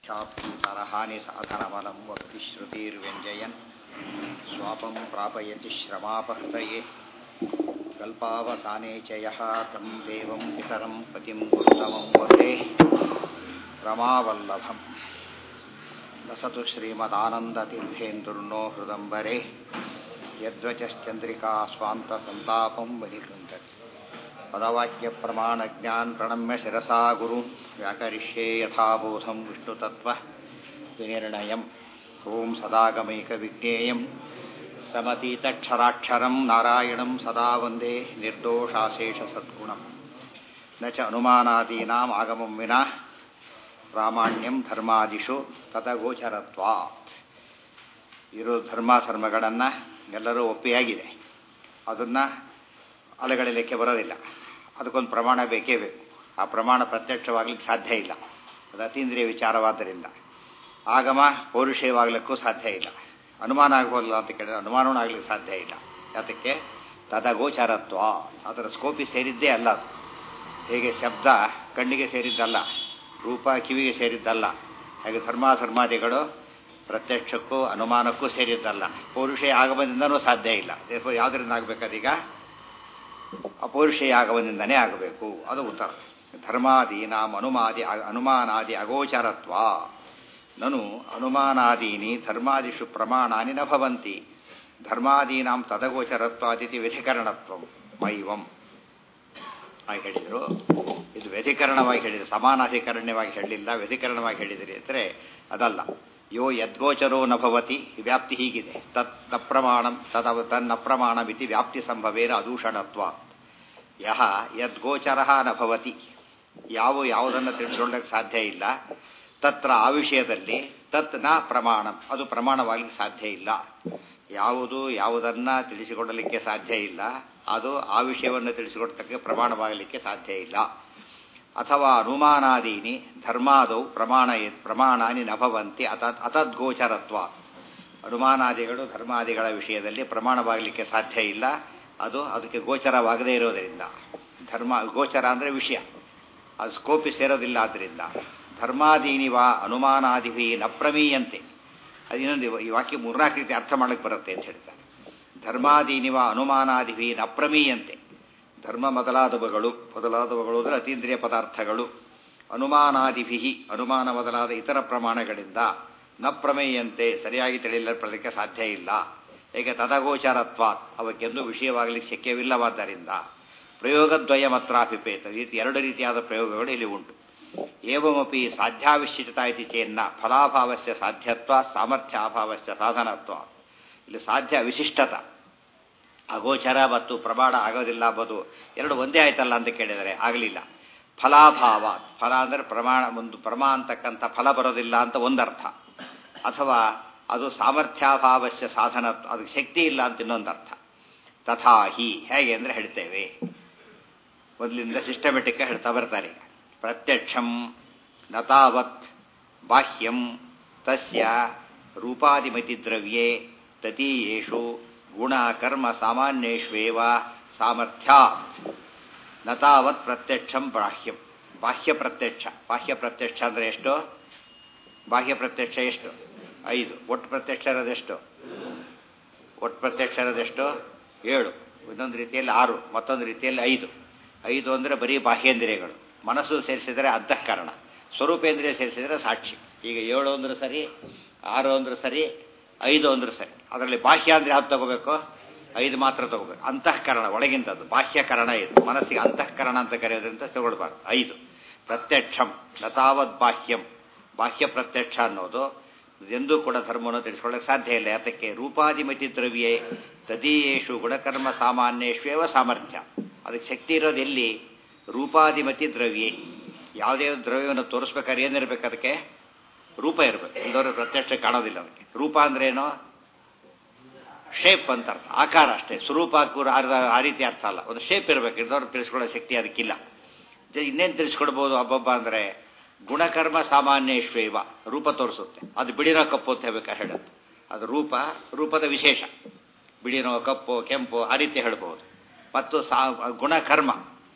ख्याप्तरहानि साधनबलं वक्तिश्रुतिर्व्यञ्जयन् स्वापं प्रापयति श्रमापहृतये कल्पावसाने च यः तं देवं पितरं पतिं गुरुतमं वन्दे रमावल्लभम् लसतु श्रीमदानन्दतीर्थेन्दुर्नो हृदम्बरे यद्वचश्चन्द्रिका स्वान्तसन्तापं बलिकृन्तति पदवाक्यप्रमाणज्ञान् प्रणम्य शिरसा गुरुन् व्याकरिष्ये यथाबोधं विष्णुतत्त्वः विनिर्णयम् ॐ सदागमैकविज्ञेयं समतीतक्षराक्षरं नारायणं सदा वन्दे निर्दोषाशेषसद्गुणम् न च अनुमानादीनाम् आगमं विना ಪ್ರಾಮಾಣ್ಯಂ ಧರ್ಮಾದಿಷು ತಥಗೋಚರತ್ವಾತ್ ಇರೋ ಧರ್ಮಾಧರ್ಮಗಳನ್ನು ಎಲ್ಲರೂ ಒಪ್ಪಿಯಾಗಿದೆ ಅದನ್ನು ಅಲೆಗಳಿಲಿಕ್ಕೆ ಬರೋದಿಲ್ಲ ಅದಕ್ಕೊಂದು ಪ್ರಮಾಣ ಬೇಕೇ ಬೇಕು ಆ ಪ್ರಮಾಣ ಪ್ರತ್ಯಕ್ಷವಾಗ್ಲಿಕ್ಕೆ ಸಾಧ್ಯ ಇಲ್ಲ ಅದು ಅತೀಂದ್ರಿಯ ವಿಚಾರವಾದ್ದರಿಂದ ಆಗಮ ಪೌರುಷಯವಾಗಲಿಕ್ಕೂ ಸಾಧ್ಯ ಇಲ್ಲ ಅನುಮಾನ ಆಗ್ಬೋದಲ್ಲ ಅಂತ ಕೇಳಿದ್ರೆ ಅನುಮಾನವೂ ಆಗ್ಲಿಕ್ಕೆ ಸಾಧ್ಯ ಇಲ್ಲ ಅದಕ್ಕೆ ತದಗೋಚರತ್ವ ಅದರ ಸ್ಕೋಪಿ ಸೇರಿದ್ದೇ ಅಲ್ಲ ಅದು ಹೇಗೆ ಶಬ್ದ ಕಣ್ಣಿಗೆ ಸೇರಿದ್ದಲ್ಲ ರೂಪ ಕಿವಿಗೆ ಸೇರಿದ್ದಲ್ಲ ಹಾಗೆ ಧರ್ಮಾಧರ್ಮಾದಿಗಳು ಪ್ರತ್ಯಕ್ಷಕ್ಕೂ ಅನುಮಾನಕ್ಕೂ ಸೇರಿದ್ದಲ್ಲ ಪೌರುಷೇಯ ಆಗಮದಿಂದನೂ ಸಾಧ್ಯ ಇಲ್ಲ ಯಾವುದರಿಂದ ಆಗಬೇಕದೀಗ ಅಪೌರುಷೇಯ ಆಗಮದಿಂದನೇ ಆಗಬೇಕು ಅದು ಉತ್ತರ ಧರ್ಮಾದೀನಾಂ ಅನುಮಾದಿ ಅನುಮಾನಾದಿ ಅಗೋಚರತ್ವ ನನು ಅನುಮಾನಾದೀನಿ ಧರ್ಮಾದಿಷು ಪ್ರಮಾಣಾನಿ ನ ಭವಂತಿ ಧರ್ಮಾದೀನಾಂ ತದಗೋಚರತ್ವಾದಿತಿ ವ್ಯಧಿಕರಣತ್ವ ಮೈವಂ ಆಗಿ ಹೇಳಿದರು ಇದು ವ್ಯಧಿಕರಣವಾಗಿ ಹೇಳಿದ್ರು ಸಮಾನಾಧಿಕರಣ್ಯವಾಗಿ ಹೇಳಲಿಲ್ಲ ವ್ಯಧಿಕರಣವಾಗಿ ಹೇಳಿದಿರಿ ಅಂದರೆ ಅದಲ್ಲ ಯೋ ಯದ್ಗೋಚರೋ ನ ಭವತಿ ವ್ಯಾಪ್ತಿ ಹೀಗಿದೆ ತತ್ ನ ಪ್ರಮಾಣಂ ತದ ತನ್ನ ಪ್ರಮಾಣಮಿತಿ ವ್ಯಾಪ್ತಿ ಸಂಭವೇನ ಅದೂಷಣತ್ವ ಯಹ ಯದ್ಗೋಚರ ನ ಭವತಿ ಯಾವ ಯಾವುದನ್ನು ತಿಳಿಸ್ಕೊಳ್ಳಕ್ಕೆ ಸಾಧ್ಯ ಇಲ್ಲ ತತ್ರ ಆ ವಿಷಯದಲ್ಲಿ ತತ್ ನ ಪ್ರಮಾಣಂ ಅದು ಪ್ರಮಾಣವಾಗಲಿಕ್ಕೆ ಸಾಧ್ಯ ಇಲ್ಲ ಯಾವುದು ಯಾವುದನ್ನ ತಿಳಿಸಿಕೊಡಲಿಕ್ಕೆ ಸಾಧ್ಯ ಇಲ್ಲ ಅದು ಆ ವಿಷಯವನ್ನು ತಿಳಿಸಿಕೊಡ್ತಕ್ಕ ಪ್ರಮಾಣವಾಗಲಿಕ್ಕೆ ಸಾಧ್ಯ ಇಲ್ಲ ಅಥವಾ ಅನುಮಾನಾದೀನಿ ಧರ್ಮಾದೌ ಪ್ರಮಾಣ ಪ್ರಮಾಣಾನಿ ನಭವಂತಿ ಅತ ಅತದ್ಗೋಚರತ್ವ ಅನುಮಾನಾದಿಗಳು ಧರ್ಮಾದಿಗಳ ವಿಷಯದಲ್ಲಿ ಪ್ರಮಾಣವಾಗಲಿಕ್ಕೆ ಸಾಧ್ಯ ಇಲ್ಲ ಅದು ಅದಕ್ಕೆ ಗೋಚರವಾಗದೇ ಇರೋದರಿಂದ ಧರ್ಮ ಗೋಚರ ಅಂದರೆ ವಿಷಯ ಅದು ಸ್ಕೋಪಿ ಸೇರೋದಿಲ್ಲ ಆದ್ದರಿಂದ ಧರ್ಮಾದೀನಿವ ಅನುಮಾನಾದಿಭಿ ನ ಪ್ರಮೀಯಂತೆ ಅದು ಇನ್ನೊಂದು ಈ ವಾಕ್ಯ ಮೂರ್ನಾಲ್ಕು ರೀತಿ ಅರ್ಥ ಮಾಡಕ್ಕೆ ಬರುತ್ತೆ ಅಂತ ಹೇಳ್ತಾರೆ ಧರ್ಮಾದೀನಿವ ಅನುಮಾನಾದಿಭಿ ನ ಪ್ರಮೀಯಂತೆ ಧರ್ಮ ಮೊದಲಾದವುಗಳು ಮೊದಲಾದವುಗಳು ಅಂದರೆ ಅತೀಂದ್ರಿಯ ಪದಾರ್ಥಗಳು ಅನುಮಾನಾದಿಭಿ ಅನುಮಾನ ಮೊದಲಾದ ಇತರ ಪ್ರಮಾಣಗಳಿಂದ ನ ಪ್ರಮೇಯಂತೆ ಸರಿಯಾಗಿ ತಿಳಿಯಲ್ಪಡಲಿಕ್ಕೆ ಸಾಧ್ಯ ಇಲ್ಲ ಹೇಗೆ ತದಗೋಚರತ್ವ ಅವಕ್ಕೆಂದು ವಿಷಯವಾಗಲಿಕ್ಕೆ ಶಕ್ಯವಿಲ್ಲವಾದ್ದರಿಂದ ಪ್ರಯೋಗದ್ವಯ ಮಾತ್ರಾಪಿಪೇತ ರೀತಿ ಎರಡು ರೀತಿಯಾದ ಪ್ರಯೋಗಗಳು ಇಲ್ಲಿ ಉಂಟು ಏವಮಪಿ ಸಾಧ್ಯಾವಿಶ್ಚಿತ ಇತಿ ಚೇನ್ನ ಫಲಾಭಾವಸ್ಯ ಸಾಧ್ಯತ್ವ ಸಾಮರ್ಥ್ಯಾಭಾವಸ್ಯ ಸಾಧನತ್ವ ಇಲ್ಲಿ ಸಾಧ್ಯ ವಿಶಿಷ್ಟತ ಅಗೋಚರ ಮತ್ತು ಪ್ರಮಾಣ ಆಗೋದಿಲ್ಲ ಎಂಬುದು ಎರಡು ಒಂದೇ ಆಯ್ತಲ್ಲ ಅಂತ ಕೇಳಿದರೆ ಆಗಲಿಲ್ಲ ಫಲಾಭಾವ ಫಲ ಅಂದರೆ ಪ್ರಮಾಣ ಒಂದು ಪ್ರಮಾ ಅಂತಕ್ಕಂಥ ಫಲ ಬರೋದಿಲ್ಲ ಅಂತ ಒಂದರ್ಥ ಅಥವಾ ಅದು ಸಾಮರ್ಥ್ಯಾಭಾವಸ್ಯ ಸಾಧನ ಅದಕ್ಕೆ ಶಕ್ತಿ ಇಲ್ಲ ಅಂತ ಇನ್ನೊಂದರ್ಥ ತಥಾ ಹಿ ಹೇಗೆ ಅಂದರೆ ಹೇಳ್ತೇವೆ ಮೊದಲಿಂದ ಸಿಸ್ಟಮೆಟಿಕ್ ಹೇಳ್ತಾ ಬರ್ತಾರೆ ಪ್ರತ್ಯಕ್ಷಂ ನತಾವತ್ ಬಾಹ್ಯಂ ತಸ್ಯ ರೂಪಾದಿಮತಿ ದ್ರವ್ಯೇ ತತೀಯೇಷು ಗುಣ ಕರ್ಮ ಸಾಮಾನ್ಯೇಷ್ವೇವ ಸಾಮರ್ಥ್ಯಾತ್ ನತಾವತ್ ಪ್ರತ್ಯಕ್ಷಂ ಬಾಹ್ಯಂ ಬಾಹ್ಯ ಪ್ರತ್ಯಕ್ಷ ಬಾಹ್ಯ ಪ್ರತ್ಯಕ್ಷ ಅಂದರೆ ಎಷ್ಟು ಬಾಹ್ಯ ಪ್ರತ್ಯಕ್ಷ ಎಷ್ಟು ಐದು ಒಟ್ಟು ಪ್ರತ್ಯಕ್ಷ ಇರೋದೆಷ್ಟು ಒಟ್ಟು ಪ್ರತ್ಯಕ್ಷ ಇರೋದೆಷ್ಟು ಏಳು ಇನ್ನೊಂದು ರೀತಿಯಲ್ಲಿ ಆರು ಮತ್ತೊಂದು ರೀತಿಯಲ್ಲಿ ಐದು ಐದು ಅಂದರೆ ಬರೀ ಬಾಹ್ಯೇಂದ್ರಿಯಗಳು ಮನಸ್ಸು ಸೇರಿಸಿದರೆ ಅಂತಃಕರಣ ಸ್ವರೂಪೇಂದ್ರಿಯ ಸೇರಿಸಿದರೆ ಸಾಕ್ಷಿ ಈಗ ಏಳು ಅಂದ್ರೆ ಸರಿ ಆರು ಅಂದ್ರೆ ಸರಿ ಐದು ಅಂದ್ರೆ ಸರಿ ಅದರಲ್ಲಿ ಬಾಹ್ಯ ಅಂದ್ರೆ ಯಾವ್ದು ತಗೋಬೇಕು ಐದು ಮಾತ್ರ ತಗೋಬೇಕು ಅಂತಃಕರಣ ಒಳಗಿಂತದ್ದು ಬಾಹ್ಯಕರಣ ಇದು ಮನಸ್ಸಿಗೆ ಅಂತಃಕರಣ ಅಂತ ಕರೆಯೋದ್ರಿಂದ ತಗೊಳ್ಬಾರ್ದು ಐದು ಪ್ರತ್ಯಕ್ಷಂ ಲತಾವದ್ ಬಾಹ್ಯಂ ಬಾಹ್ಯ ಪ್ರತ್ಯಕ್ಷ ಅನ್ನೋದು ಎಂದೂ ಕೂಡ ಧರ್ಮವನ್ನು ತಿಳಿಸ್ಕೊಳ್ಳಕ್ಕೆ ಸಾಧ್ಯ ಇಲ್ಲ ಯಾತಕ್ಕೆ ರೂಪಾದಿಮತಿ ದ್ರವ್ಯೇ ತದೀಯೇಷು ಗುಣಕರ್ಮ ಸಾಮಾನ್ಯೇಶ್ವೇವ ಸಾಮರ್ಥ್ಯ ಅದಕ್ಕೆ ಶಕ್ತಿ ಇರೋದು ಎಲ್ಲಿ ರೂಪಾದಿಮತಿ ದ್ರವ್ಯೇ ಯಾವುದೇ ದ್ರವ್ಯವನ್ನು ತೋರಿಸ್ಬೇಕಾದ್ರೆ ಏನಿರ್ಬೇಕು ಅದಕ್ಕೆ ರೂಪ ಇರಬೇಕು ಇಲ್ಲದವರು ಪ್ರತ್ಯಕ್ಷ ಕಾಣೋದಿಲ್ಲ ಅದಕ್ಕೆ ರೂಪ ಅಂದ್ರೇನು ಶೇಪ್ ಅಂತ ಅರ್ಥ ಆಕಾರ ಅಷ್ಟೇ ಸ್ವರೂಪ ಆ ರೀತಿ ಅರ್ಥ ಅಲ್ಲ ಒಂದು ಶೇಪ್ ಇರಬೇಕು ಇದ್ದವ್ರು ತಿಳಿಸ್ಕೊಳ್ಳೋ ಶಕ್ತಿ ಅದಕ್ಕಿಲ್ಲ ಇನ್ನೇನು ತಿಳಿಸ್ಕೊಡ್ಬೋದು ಹಬ್ಬಬ್ಬ ಅಂದರೆ ಗುಣಕರ್ಮ ಸಾಮಾನ್ಯೇಶ್ವೇವ ರೂಪ ತೋರಿಸುತ್ತೆ ಅದು ಬಿಳಿನೋ ಕಪ್ಪು ಅಂತ ಹೇಳ್ಬೇಕಾ ಹೇಳುತ್ತೆ ಅದು ರೂಪ ರೂಪದ ವಿಶೇಷ ಬಿಳಿನೋ ಕಪ್ಪು ಕೆಂಪು ಆ ರೀತಿ ಹೇಳ್ಬೋದು ಮತ್ತು ಸಾ ಗುಣಕರ್ಮ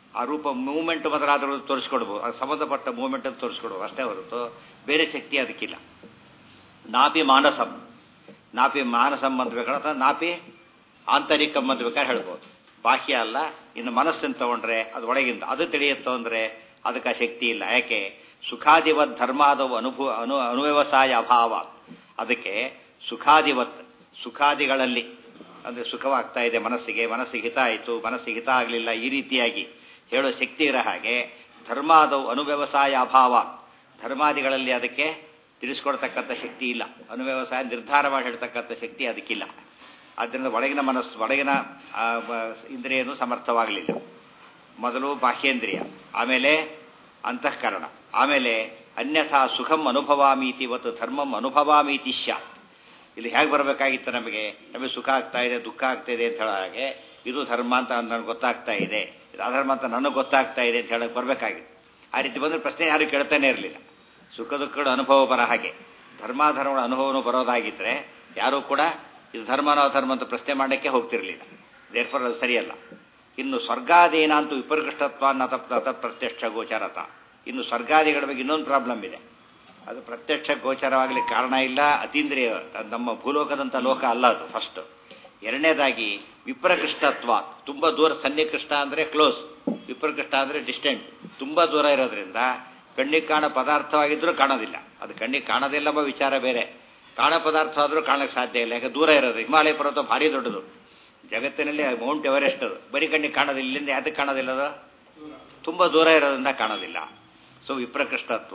ಆ ರೂಪ ಮೂವ್ಮೆಂಟ್ ಬದಲಾದರೂ ತೋರಿಸ್ಕೊಡ್ಬೋದು ಅದು ಸಂಬಂಧಪಟ್ಟ ಮೂವ್ಮೆಂಟ್ ಅಂತ ತೋರಿಸ್ಕೊಡ್ಬೋದು ಅಷ್ಟೇ ಹೊರತು ಬೇರೆ ಶಕ್ತಿ ಅದಕ್ಕಿಲ್ಲ ನಾಪಿ ಮಾನಸಂ ನಾಪಿ ಮಾನಸಂ ಅಂತ ಬೇಕಾದ್ರೆ ನಾಪಿ ಆಂತರಿಕಂ ಅಂತ ಬೇಕಾದ್ರೆ ಹೇಳ್ಬೋದು ಬಾಹ್ಯ ಅಲ್ಲ ಇನ್ನು ಮನಸ್ಸನ್ನು ತಗೊಂಡ್ರೆ ಅದು ಒಳಗಿಂದ ಅದು ತಿಳಿಯುತ್ತೋ ಅಂದರೆ ಅದಕ್ಕೆ ಆ ಶಕ್ತಿ ಇಲ್ಲ ಯಾಕೆ ಸುಖಾದಿವತ್ ಧರ್ಮಾದವು ಅನುಭವ ಅನು ಅನುವ್ಯವಸಾಯ ಅಭಾವ ಅದಕ್ಕೆ ಸುಖಾದಿವತ್ ಸುಖಾದಿಗಳಲ್ಲಿ ಅಂದರೆ ಸುಖವಾಗ್ತಾ ಇದೆ ಮನಸ್ಸಿಗೆ ಮನಸ್ಸಿಗೆ ಹಿತ ಆಯಿತು ಮನಸ್ಸಿಗೆ ಹಿತ ಆಗಲಿಲ್ಲ ಈ ರೀತಿಯಾಗಿ ಹೇಳೋ ಶಕ್ತಿ ಇರೋ ಹಾಗೆ ಧರ್ಮಾದವು ಅನುವ್ಯವಸಾಯ ಅಭಾವ ಧರ್ಮಾದಿಗಳಲ್ಲಿ ಅದಕ್ಕೆ ತಿಳಿಸ್ಕೊಡ್ತಕ್ಕಂಥ ಶಕ್ತಿ ಇಲ್ಲ ಅನುವ್ಯವಸಾಯ ನಿರ್ಧಾರ ಮಾಡಿ ಹೇಳ್ತಕ್ಕಂಥ ಶಕ್ತಿ ಅದಕ್ಕಿಲ್ಲ ಆದ್ದರಿಂದ ಒಳಗಿನ ಮನಸ್ಸು ಒಳಗಿನ ಇಂದ್ರಿಯನು ಸಮರ್ಥವಾಗಲಿಲ್ಲ ಮೊದಲು ಬಾಹ್ಯೇಂದ್ರಿಯ ಆಮೇಲೆ ಅಂತಃಕರಣ ಆಮೇಲೆ ಅನ್ಯಥಾ ಸುಖಂ ಅನುಭವಾಮೀತಿ ಇವತ್ತು ಧರ್ಮಂ ಅನುಭವಾಮೀತಿ ಸ್ಯಾತ್ ಇಲ್ಲಿ ಹೇಗೆ ಬರಬೇಕಾಗಿತ್ತು ನಮಗೆ ನಮಗೆ ಸುಖ ಆಗ್ತಾ ಇದೆ ದುಃಖ ಆಗ್ತಾ ಇದೆ ಅಂತ ಹೇಳೋ ಹಾಗೆ ಇದು ಧರ್ಮ ಅಂತ ನನಗೆ ಗೊತ್ತಾಗ್ತಾ ಇದೆ ಇದು ಅಧರ್ಮ ಅಂತ ನನಗೆ ಗೊತ್ತಾಗ್ತಾ ಇದೆ ಅಂತ ಹೇಳಕ್ಕೆ ಬರಬೇಕಾಗಿತ್ತು ಆ ರೀತಿ ಬಂದರೆ ಪ್ರಶ್ನೆ ಯಾರು ಕೇಳ್ತಾನೆ ಇರಲಿಲ್ಲ ಸುಖ ದುಃಖಗಳ ಅನುಭವ ಬರೋ ಹಾಗೆ ಧರ್ಮಾಧರ್ಮಗಳ ಅನುಭವನೂ ಬರೋದಾಗಿದ್ದರೆ ಯಾರೂ ಕೂಡ ಇದು ಧರ್ಮನೋ ಅಧರ್ಮ ಅಂತ ಪ್ರಶ್ನೆ ಮಾಡೋಕ್ಕೆ ಹೋಗ್ತಿರಲಿಲ್ಲ ದೇರ್ಫರ್ ಅದು ಸರಿಯಲ್ಲ ಇನ್ನು ಸ್ವರ್ಗಾದೇನಂತೂ ವಿಪರ್ಕೃಷ್ಟತ್ವ ನತ ಪ್ರತ್ಯಕ್ಷ ಗೋಚರತ ಇನ್ನು ಸ್ವರ್ಗಾದಿಗಳ ಬಗ್ಗೆ ಇನ್ನೊಂದು ಪ್ರಾಬ್ಲಮ್ ಇದೆ ಅದು ಪ್ರತ್ಯಕ್ಷ ಗೋಚರವಾಗಲಿಕ್ಕೆ ಕಾರಣ ಇಲ್ಲ ಅತೀಂದ್ರಿಯ ನಮ್ಮ ಭೂಲೋಕದಂಥ ಲೋಕ ಅಲ್ಲ ಅದು ಫಸ್ಟ್ ಎರಡನೇದಾಗಿ ವಿಪ್ರಕೃಷ್ಟತ್ವ ತುಂಬ ದೂರ ಸನ್ನಿಕೃಷ್ಟ ಅಂದರೆ ಕ್ಲೋಸ್ ವಿಪ್ರಕೃಷ್ಟ ಅಂದರೆ ಡಿಸ್ಟೆಂಟ್ ತುಂಬ ದೂರ ಇರೋದ್ರಿಂದ ಕಣ್ಣಿಗೆ ಕಾಣೋ ಪದಾರ್ಥವಾಗಿದ್ದರೂ ಕಾಣೋದಿಲ್ಲ ಅದು ಕಣ್ಣಿಗೆ ಕಾಣೋದಿಲ್ಲ ಎಂಬ ವಿಚಾರ ಬೇರೆ ಕಾಣೋ ಪದಾರ್ಥ ಆದರೂ ಕಾಣಕ್ಕೆ ಸಾಧ್ಯ ಇಲ್ಲ ಯಾಕೆ ದೂರ ಇರೋದು ಹಿಮಾಲಯ ಪರ್ವತ ಭಾರಿ ದೊಡ್ಡದು ಜಗತ್ತಿನಲ್ಲಿ ಮೌಂಟ್ ಎವರೆಸ್ಟ್ ಅದು ಬರೀ ಕಣ್ಣಿಗೆ ಕಾಣೋದಿಲ್ಲ ಇಲ್ಲಿಂದ ಯಾತಕ್ಕೆ ಕಾಣೋದಿಲ್ಲ ಅದು ತುಂಬ ದೂರ ಇರೋದ್ರಿಂದ ಕಾಣೋದಿಲ್ಲ ಸೊ ವಿಪ್ರಕೃಷ್ಟತ್ವ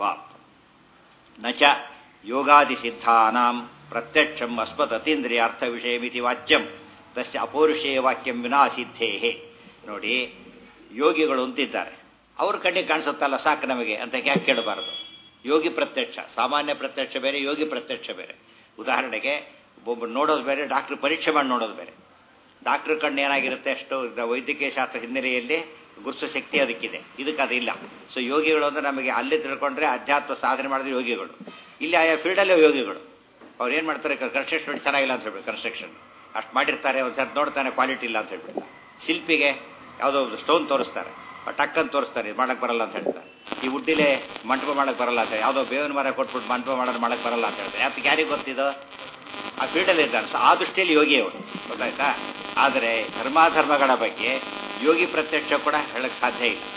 ನಚ ಯೋಗಾದಿ ಸಿದ್ಧಾನಾಂ ಪ್ರತ್ಯಕ್ಷಂ ಅಸ್ಮತ್ ಅತೀಂದ್ರಿಯ ಅರ್ಥ ವಿಷಯಮಿತಿ ವಾಚ್ಯಂ ತಸ್ಯ ಅಪೌರುಷೇಯ ವಾಕ್ಯಂ ವಿನಾ ಸಿದ್ಧೇಹೇ ನೋಡಿ ಯೋಗಿಗಳು ಅಂತಿದ್ದಾರೆ ಅವ್ರ ಕಣ್ಣಿಗೆ ಕಾಣಿಸುತ್ತಲ್ಲ ಸಾಕು ನಮಗೆ ಅಂತ ಯಾಕೆ ಕೇಳಬಾರದು ಯೋಗಿ ಪ್ರತ್ಯಕ್ಷ ಸಾಮಾನ್ಯ ಪ್ರತ್ಯಕ್ಷ ಬೇರೆ ಯೋಗಿ ಪ್ರತ್ಯಕ್ಷ ಬೇರೆ ಉದಾಹರಣೆಗೆ ಒಬ್ಬ ನೋಡೋದು ಬೇರೆ ಡಾಕ್ಟ್ರ್ ಪರೀಕ್ಷೆ ಮಾಡಿ ನೋಡೋದು ಬೇರೆ ಡಾಕ್ಟ್ರ್ ಕಣ್ಣು ಏನಾಗಿರುತ್ತೆ ಅಷ್ಟು ವೈದ್ಯಕೀಯ ಶಾಸ್ತ್ರ ಹಿನ್ನೆಲೆಯಲ್ಲಿ ಗುರುಸು ಶಕ್ತಿ ಅದಕ್ಕಿದೆ ಇದಕ್ಕೆ ಅದಿಲ್ಲ ಸೊ ಯೋಗಿಗಳು ಅಂದರೆ ನಮಗೆ ಅಲ್ಲಿ ತಿಳ್ಕೊಂಡ್ರೆ ಅಧ್ಯಾತ್ಮ ಸಾಧನೆ ಮಾಡಿದ್ರೆ ಯೋಗಿಗಳು ಇಲ್ಲಿ ಆಯಾ ಫೀಲ್ಡಲ್ಲೇ ಯೋಗಿಗಳು ಅವ್ರು ಏನು ಮಾಡ್ತಾರೆ ಕನ್ಸ್ಟ್ರಕ್ಷನ್ ಚೆನ್ನಾಗಿಲ್ಲ ಅಂತ ಹೇಳ್ಬಿಟ್ಟು ಕನ್ಸ್ಟ್ರಕ್ಷನ್ ಅಷ್ಟು ಮಾಡಿರ್ತಾರೆ ಒಂದು ಸರ್ ನೋಡ್ತಾನೆ ಕ್ವಾಲಿಟಿ ಇಲ್ಲ ಅಂತ ಹೇಳ್ಬಿಟ್ಟು ಶಿಲ್ಪಿಗೆ ಯಾವುದೋ ಸ್ಟೋನ್ ತೋರಿಸ್ತಾರೆ ಟಕ್ ಅಂತ ತೋರಿಸ್ತಾರೆ ಮಾಡಕ್ಕೆ ಬರಲ್ಲ ಅಂತ ಹೇಳ್ತಾರೆ ಈ ಉಡ್ಡಿಲೆ ಮಂಟಪ ಮಾಡಕ್ಕೆ ಬರಲ್ಲ ಅಂತ ಯಾವುದೋ ಬೇವಿನ ಮರ ಕೊಟ್ಬಿಟ್ಟು ಮಂಟಪ ಮಾಡೋದು ಮಾಡಕ್ಕೆ ಬರಲ್ಲ ಅಂತ ಹೇಳ್ತಾರೆ ಯಾಕೆ ಯಾರಿಗೆ ಗೊತ್ತಿದೋ ಆ ಫೀಲ್ಡಲ್ಲಿ ಇದ್ದಾರೆ ಸೊ ಆ ದೃಷ್ಟಿಯಲ್ಲಿ ಯೋಗಿ ಅವರು ಗೊತ್ತಾಯ್ತಾ ಆದರೆ ಧರ್ಮಾಧರ್ಮಗಳ ಬಗ್ಗೆ ಯೋಗಿ ಪ್ರತ್ಯಕ್ಷ ಕೂಡ ಹೇಳಕ್ಕೆ ಸಾಧ್ಯ ಇಲ್ಲ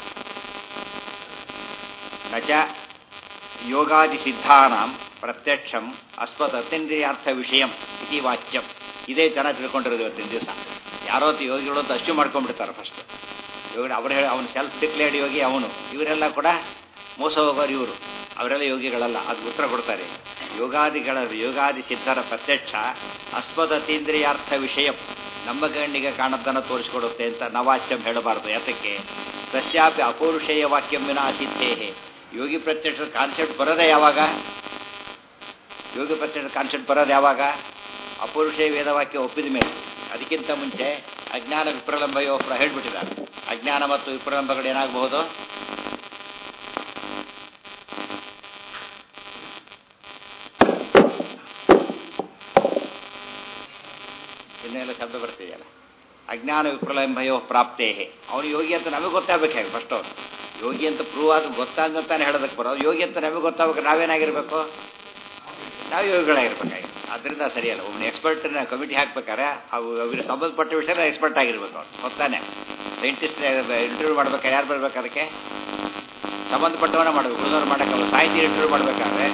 ನಚ ಯೋಗಾದಿ ಸಿದ್ಧಾನಾಂ ಪ್ರತ್ಯಕ್ಷಂ ಅಸ್ವತ್ ಅತ್ಯಂದ್ರಿಯಾರ್ಥ ವಿಷಯಂ ಇತಿ ವಾಚ್ಯಂ ಇದೇ ಜನ ತಿಳ್ಕೊಂಡಿರೋದು ಇವತ್ತಿನ ದಿವಸ ಯಾರೋ ಯೋಗಿಗಳು ಅಂತ ಅಷ್ಟು ಮಾಡ್ಕೊಂಡ್ಬಿಡ್ತಾರೆ ಫಸ್ಟ್ ಯೋಗಿ ಅವ್ರು ಹೇಳಿ ಅವನು ಸೆಲ್ಫ್ ಡಿಕ್ಲೇರ್ಡ್ ಯೋಗಿ ಅವನು ಇವರೆಲ್ಲ ಕೂಡ ಮೋಸ ಹೋಗೋರು ಇವರು ಅವರೆಲ್ಲ ಯೋಗಿಗಳಲ್ಲ ಅದು ಉತ್ತರ ಕೊಡ್ತಾರೆ ಯೋಗಾದಿಗಳ ಯೋಗಾದಿ ಸಿದ್ಧರ ಪ್ರತ್ಯಕ್ಷ ಅಸ್ಮದತೀಂದ್ರಿಯಾರ್ಥ ವಿಷಯ ನಮ್ಮ ಗಣ್ಣಿಗೆ ಕಾಣದ್ದನ್ನು ತೋರಿಸಿಕೊಡುತ್ತೆ ಅಂತ ನವಾಚ್ಯಂ ಹೇಳಬಾರದು ಯಾತಕ್ಕೆ ತಸ್ಯಾಪಿ ಅಪೌರುಷೇಯ ವಾಕ್ಯಂ ವಿನ ಸಿದ್ಧೇಹೆ ಯೋಗಿ ಪ್ರತ್ಯಕ್ಷ ಕಾನ್ಸೆಪ್ಟ್ ಬರೋದೇ ಯಾವಾಗ ಯೋಗಿ ಪ್ರತ್ಯಕ್ಷ ಕಾನ್ಸೆಪ್ಟ್ ಬರೋದು ಯಾವಾಗ ಅಪೌರುಷೇಯ ವೇದವಾಕ್ಯ ಒಪ್ಪಿದ ಮೇಲೆ ಅದಕ್ಕಿಂತ ಮುಂಚೆ ಅಜ್ಞಾನ ವಿಪ್ರಲಂಬ ಯೋಪ್ರ ಹೇಳ್ಬಿಟ್ಟಿದ್ದಾರೆ ಅಜ್ಞಾನ ಮತ್ತು ವಿಪ್ರಲಂಬಗಳು ಏನಾಗಬಹುದು ಇನ್ನೆಲ್ಲ ಶಬ್ದ ಬರ್ತಿದೆಯಲ್ಲ ಅಜ್ಞಾನ ವಿಪ್ರಲಂಬಯೋ ಪ್ರಾಪ್ತೇ ಅವನು ಯೋಗಿ ಅಂತ ನಮಗೆ ಗೊತ್ತಾಗಬೇಕಾಗಿ ಫಸ್ಟ್ ಅವನು ಯೋಗಿ ಅಂತ ಪ್ರೂವ್ ಆದ ಗೊತ್ತಾದಂತಾನೆ ಹೇಳೋದಕ್ಕೆ ಬರೋದು ಯೋಗಿ ಅಂತ ನಮಗೆ ಗೊತ್ತಾಗಬೇಕು ನಾವೇನಾಗಿರ್ಬೇಕು ನಾವು ಯೋಗಿಗಳಾಗಿರ್ಬೇಕಾಗಿ ಅದರಿಂದ ಸರಿಯಲ್ಲ ಒಬ್ಬನ ಎಕ್ಸ್ಪರ್ಟ್ನ ಕಮಿಟಿ ಹಾಕ್ಬೇಕಾದ್ರೆ ಅವು ಅವ್ರಿಗೆ ಸಂಬಂಧಪಟ್ಟ ವಿಷಯ ಎಕ್ಸ್ಪರ್ಟ್ ಆಗಿರ್ಬೇಕು ಅವ್ರು ಗೊತ್ತಾನೆ ಸೈಂಟಿಸ್ಟ್ ಇಂಟರ್ವ್ಯೂ ಮಾಡ್ಬೇಕಾದ್ರೆ ಯಾರು ಬರ್ಬೇಕು ಅದಕ್ಕೆ ಸಂಬಂಧಪಟ್ಟವನ್ನ ಮಾಡಬೇಕು ಉಳಿದವ್ರು ಮಾಡೋಕ್ಕಲ್ಲ ಸಾಹಿತ್ಯ ಇಂಟರ್ವ್ಯೂ ಮಾಡಬೇಕಾದ್ರೆ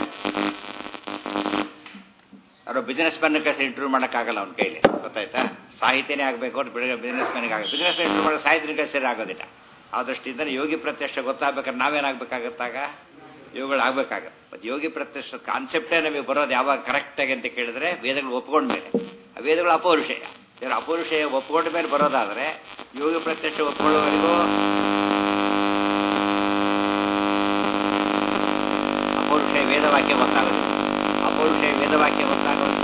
ಅವರು ಬಿಸ್ನೆಸ್ ಮ್ಯಾನ್ ಕಸ ಇಂಟರ್ವ್ಯೂ ಮಾಡೋಕ್ಕಾಗಲ್ಲ ಅವ್ನ ಕೈಲಿ ಗೊತ್ತಾಯ್ತಾ ಸಾಹಿತ್ಯನೇ ಆಗಬೇಕು ಅವ್ರು ಬಿಸ್ನೆಸ್ ಮ್ಯಾನಿಗೆ ಆಗ ಬಿಸ್ನೆಸ್ ಮ್ಯಾನ್ ಇಂಟರ್ವ್ಯೂ ಮಾಡೋ ಸಾಹಿತ್ಯ ಕೈ ಸರಿ ಆಗೋದಿಲ್ಲ ಆ ದೃಷ್ಟಿಯಿಂದ ಯೋಗಿ ಪ್ರತ್ಯಕ್ಷ ಗೊತ್ತಾಗ್ಬೇಕಾದ್ರೆ ನಾವೇನಾಗಬೇಕಾಗತ್ತಾಗ ಯೋಗಗಳು ಆಗಬೇಕಾಗತ್ತೆ ಮತ್ತು ಯೋಗಿ ಪ್ರತ್ಯಕ್ಷ ಕಾನ್ಸೆಪ್ಟೇ ನಮಗೆ ಬರೋದು ಯಾವಾಗ ಕರೆಕ್ಟಾಗಿ ಅಂತ ಕೇಳಿದ್ರೆ ವೇದಗಳು ಒಪ್ಕೊಂಡ ಮೇಲೆ ಆ ವೇದಗಳು ಅಪೌರುಷೇಯ ಇವರು ಅಪೌರುಷೇಯ ಒಪ್ಕೊಂಡ ಮೇಲೆ ಬರೋದಾದರೆ ಯೋಗಿ ಪ್ರತ್ಯಕ್ಷ ಒಪ್ಕೊಳ್ಳೋವರೆಗೂ ಅಪೌರುಷೇಯ ವೇದವಾಕ್ಯ ಗೊತ್ತಾಗೋದು ಅಪೌರುಷೇಯ ವೇದವಾಕ್ಯ ಗೊತ್ತಾಗೋದು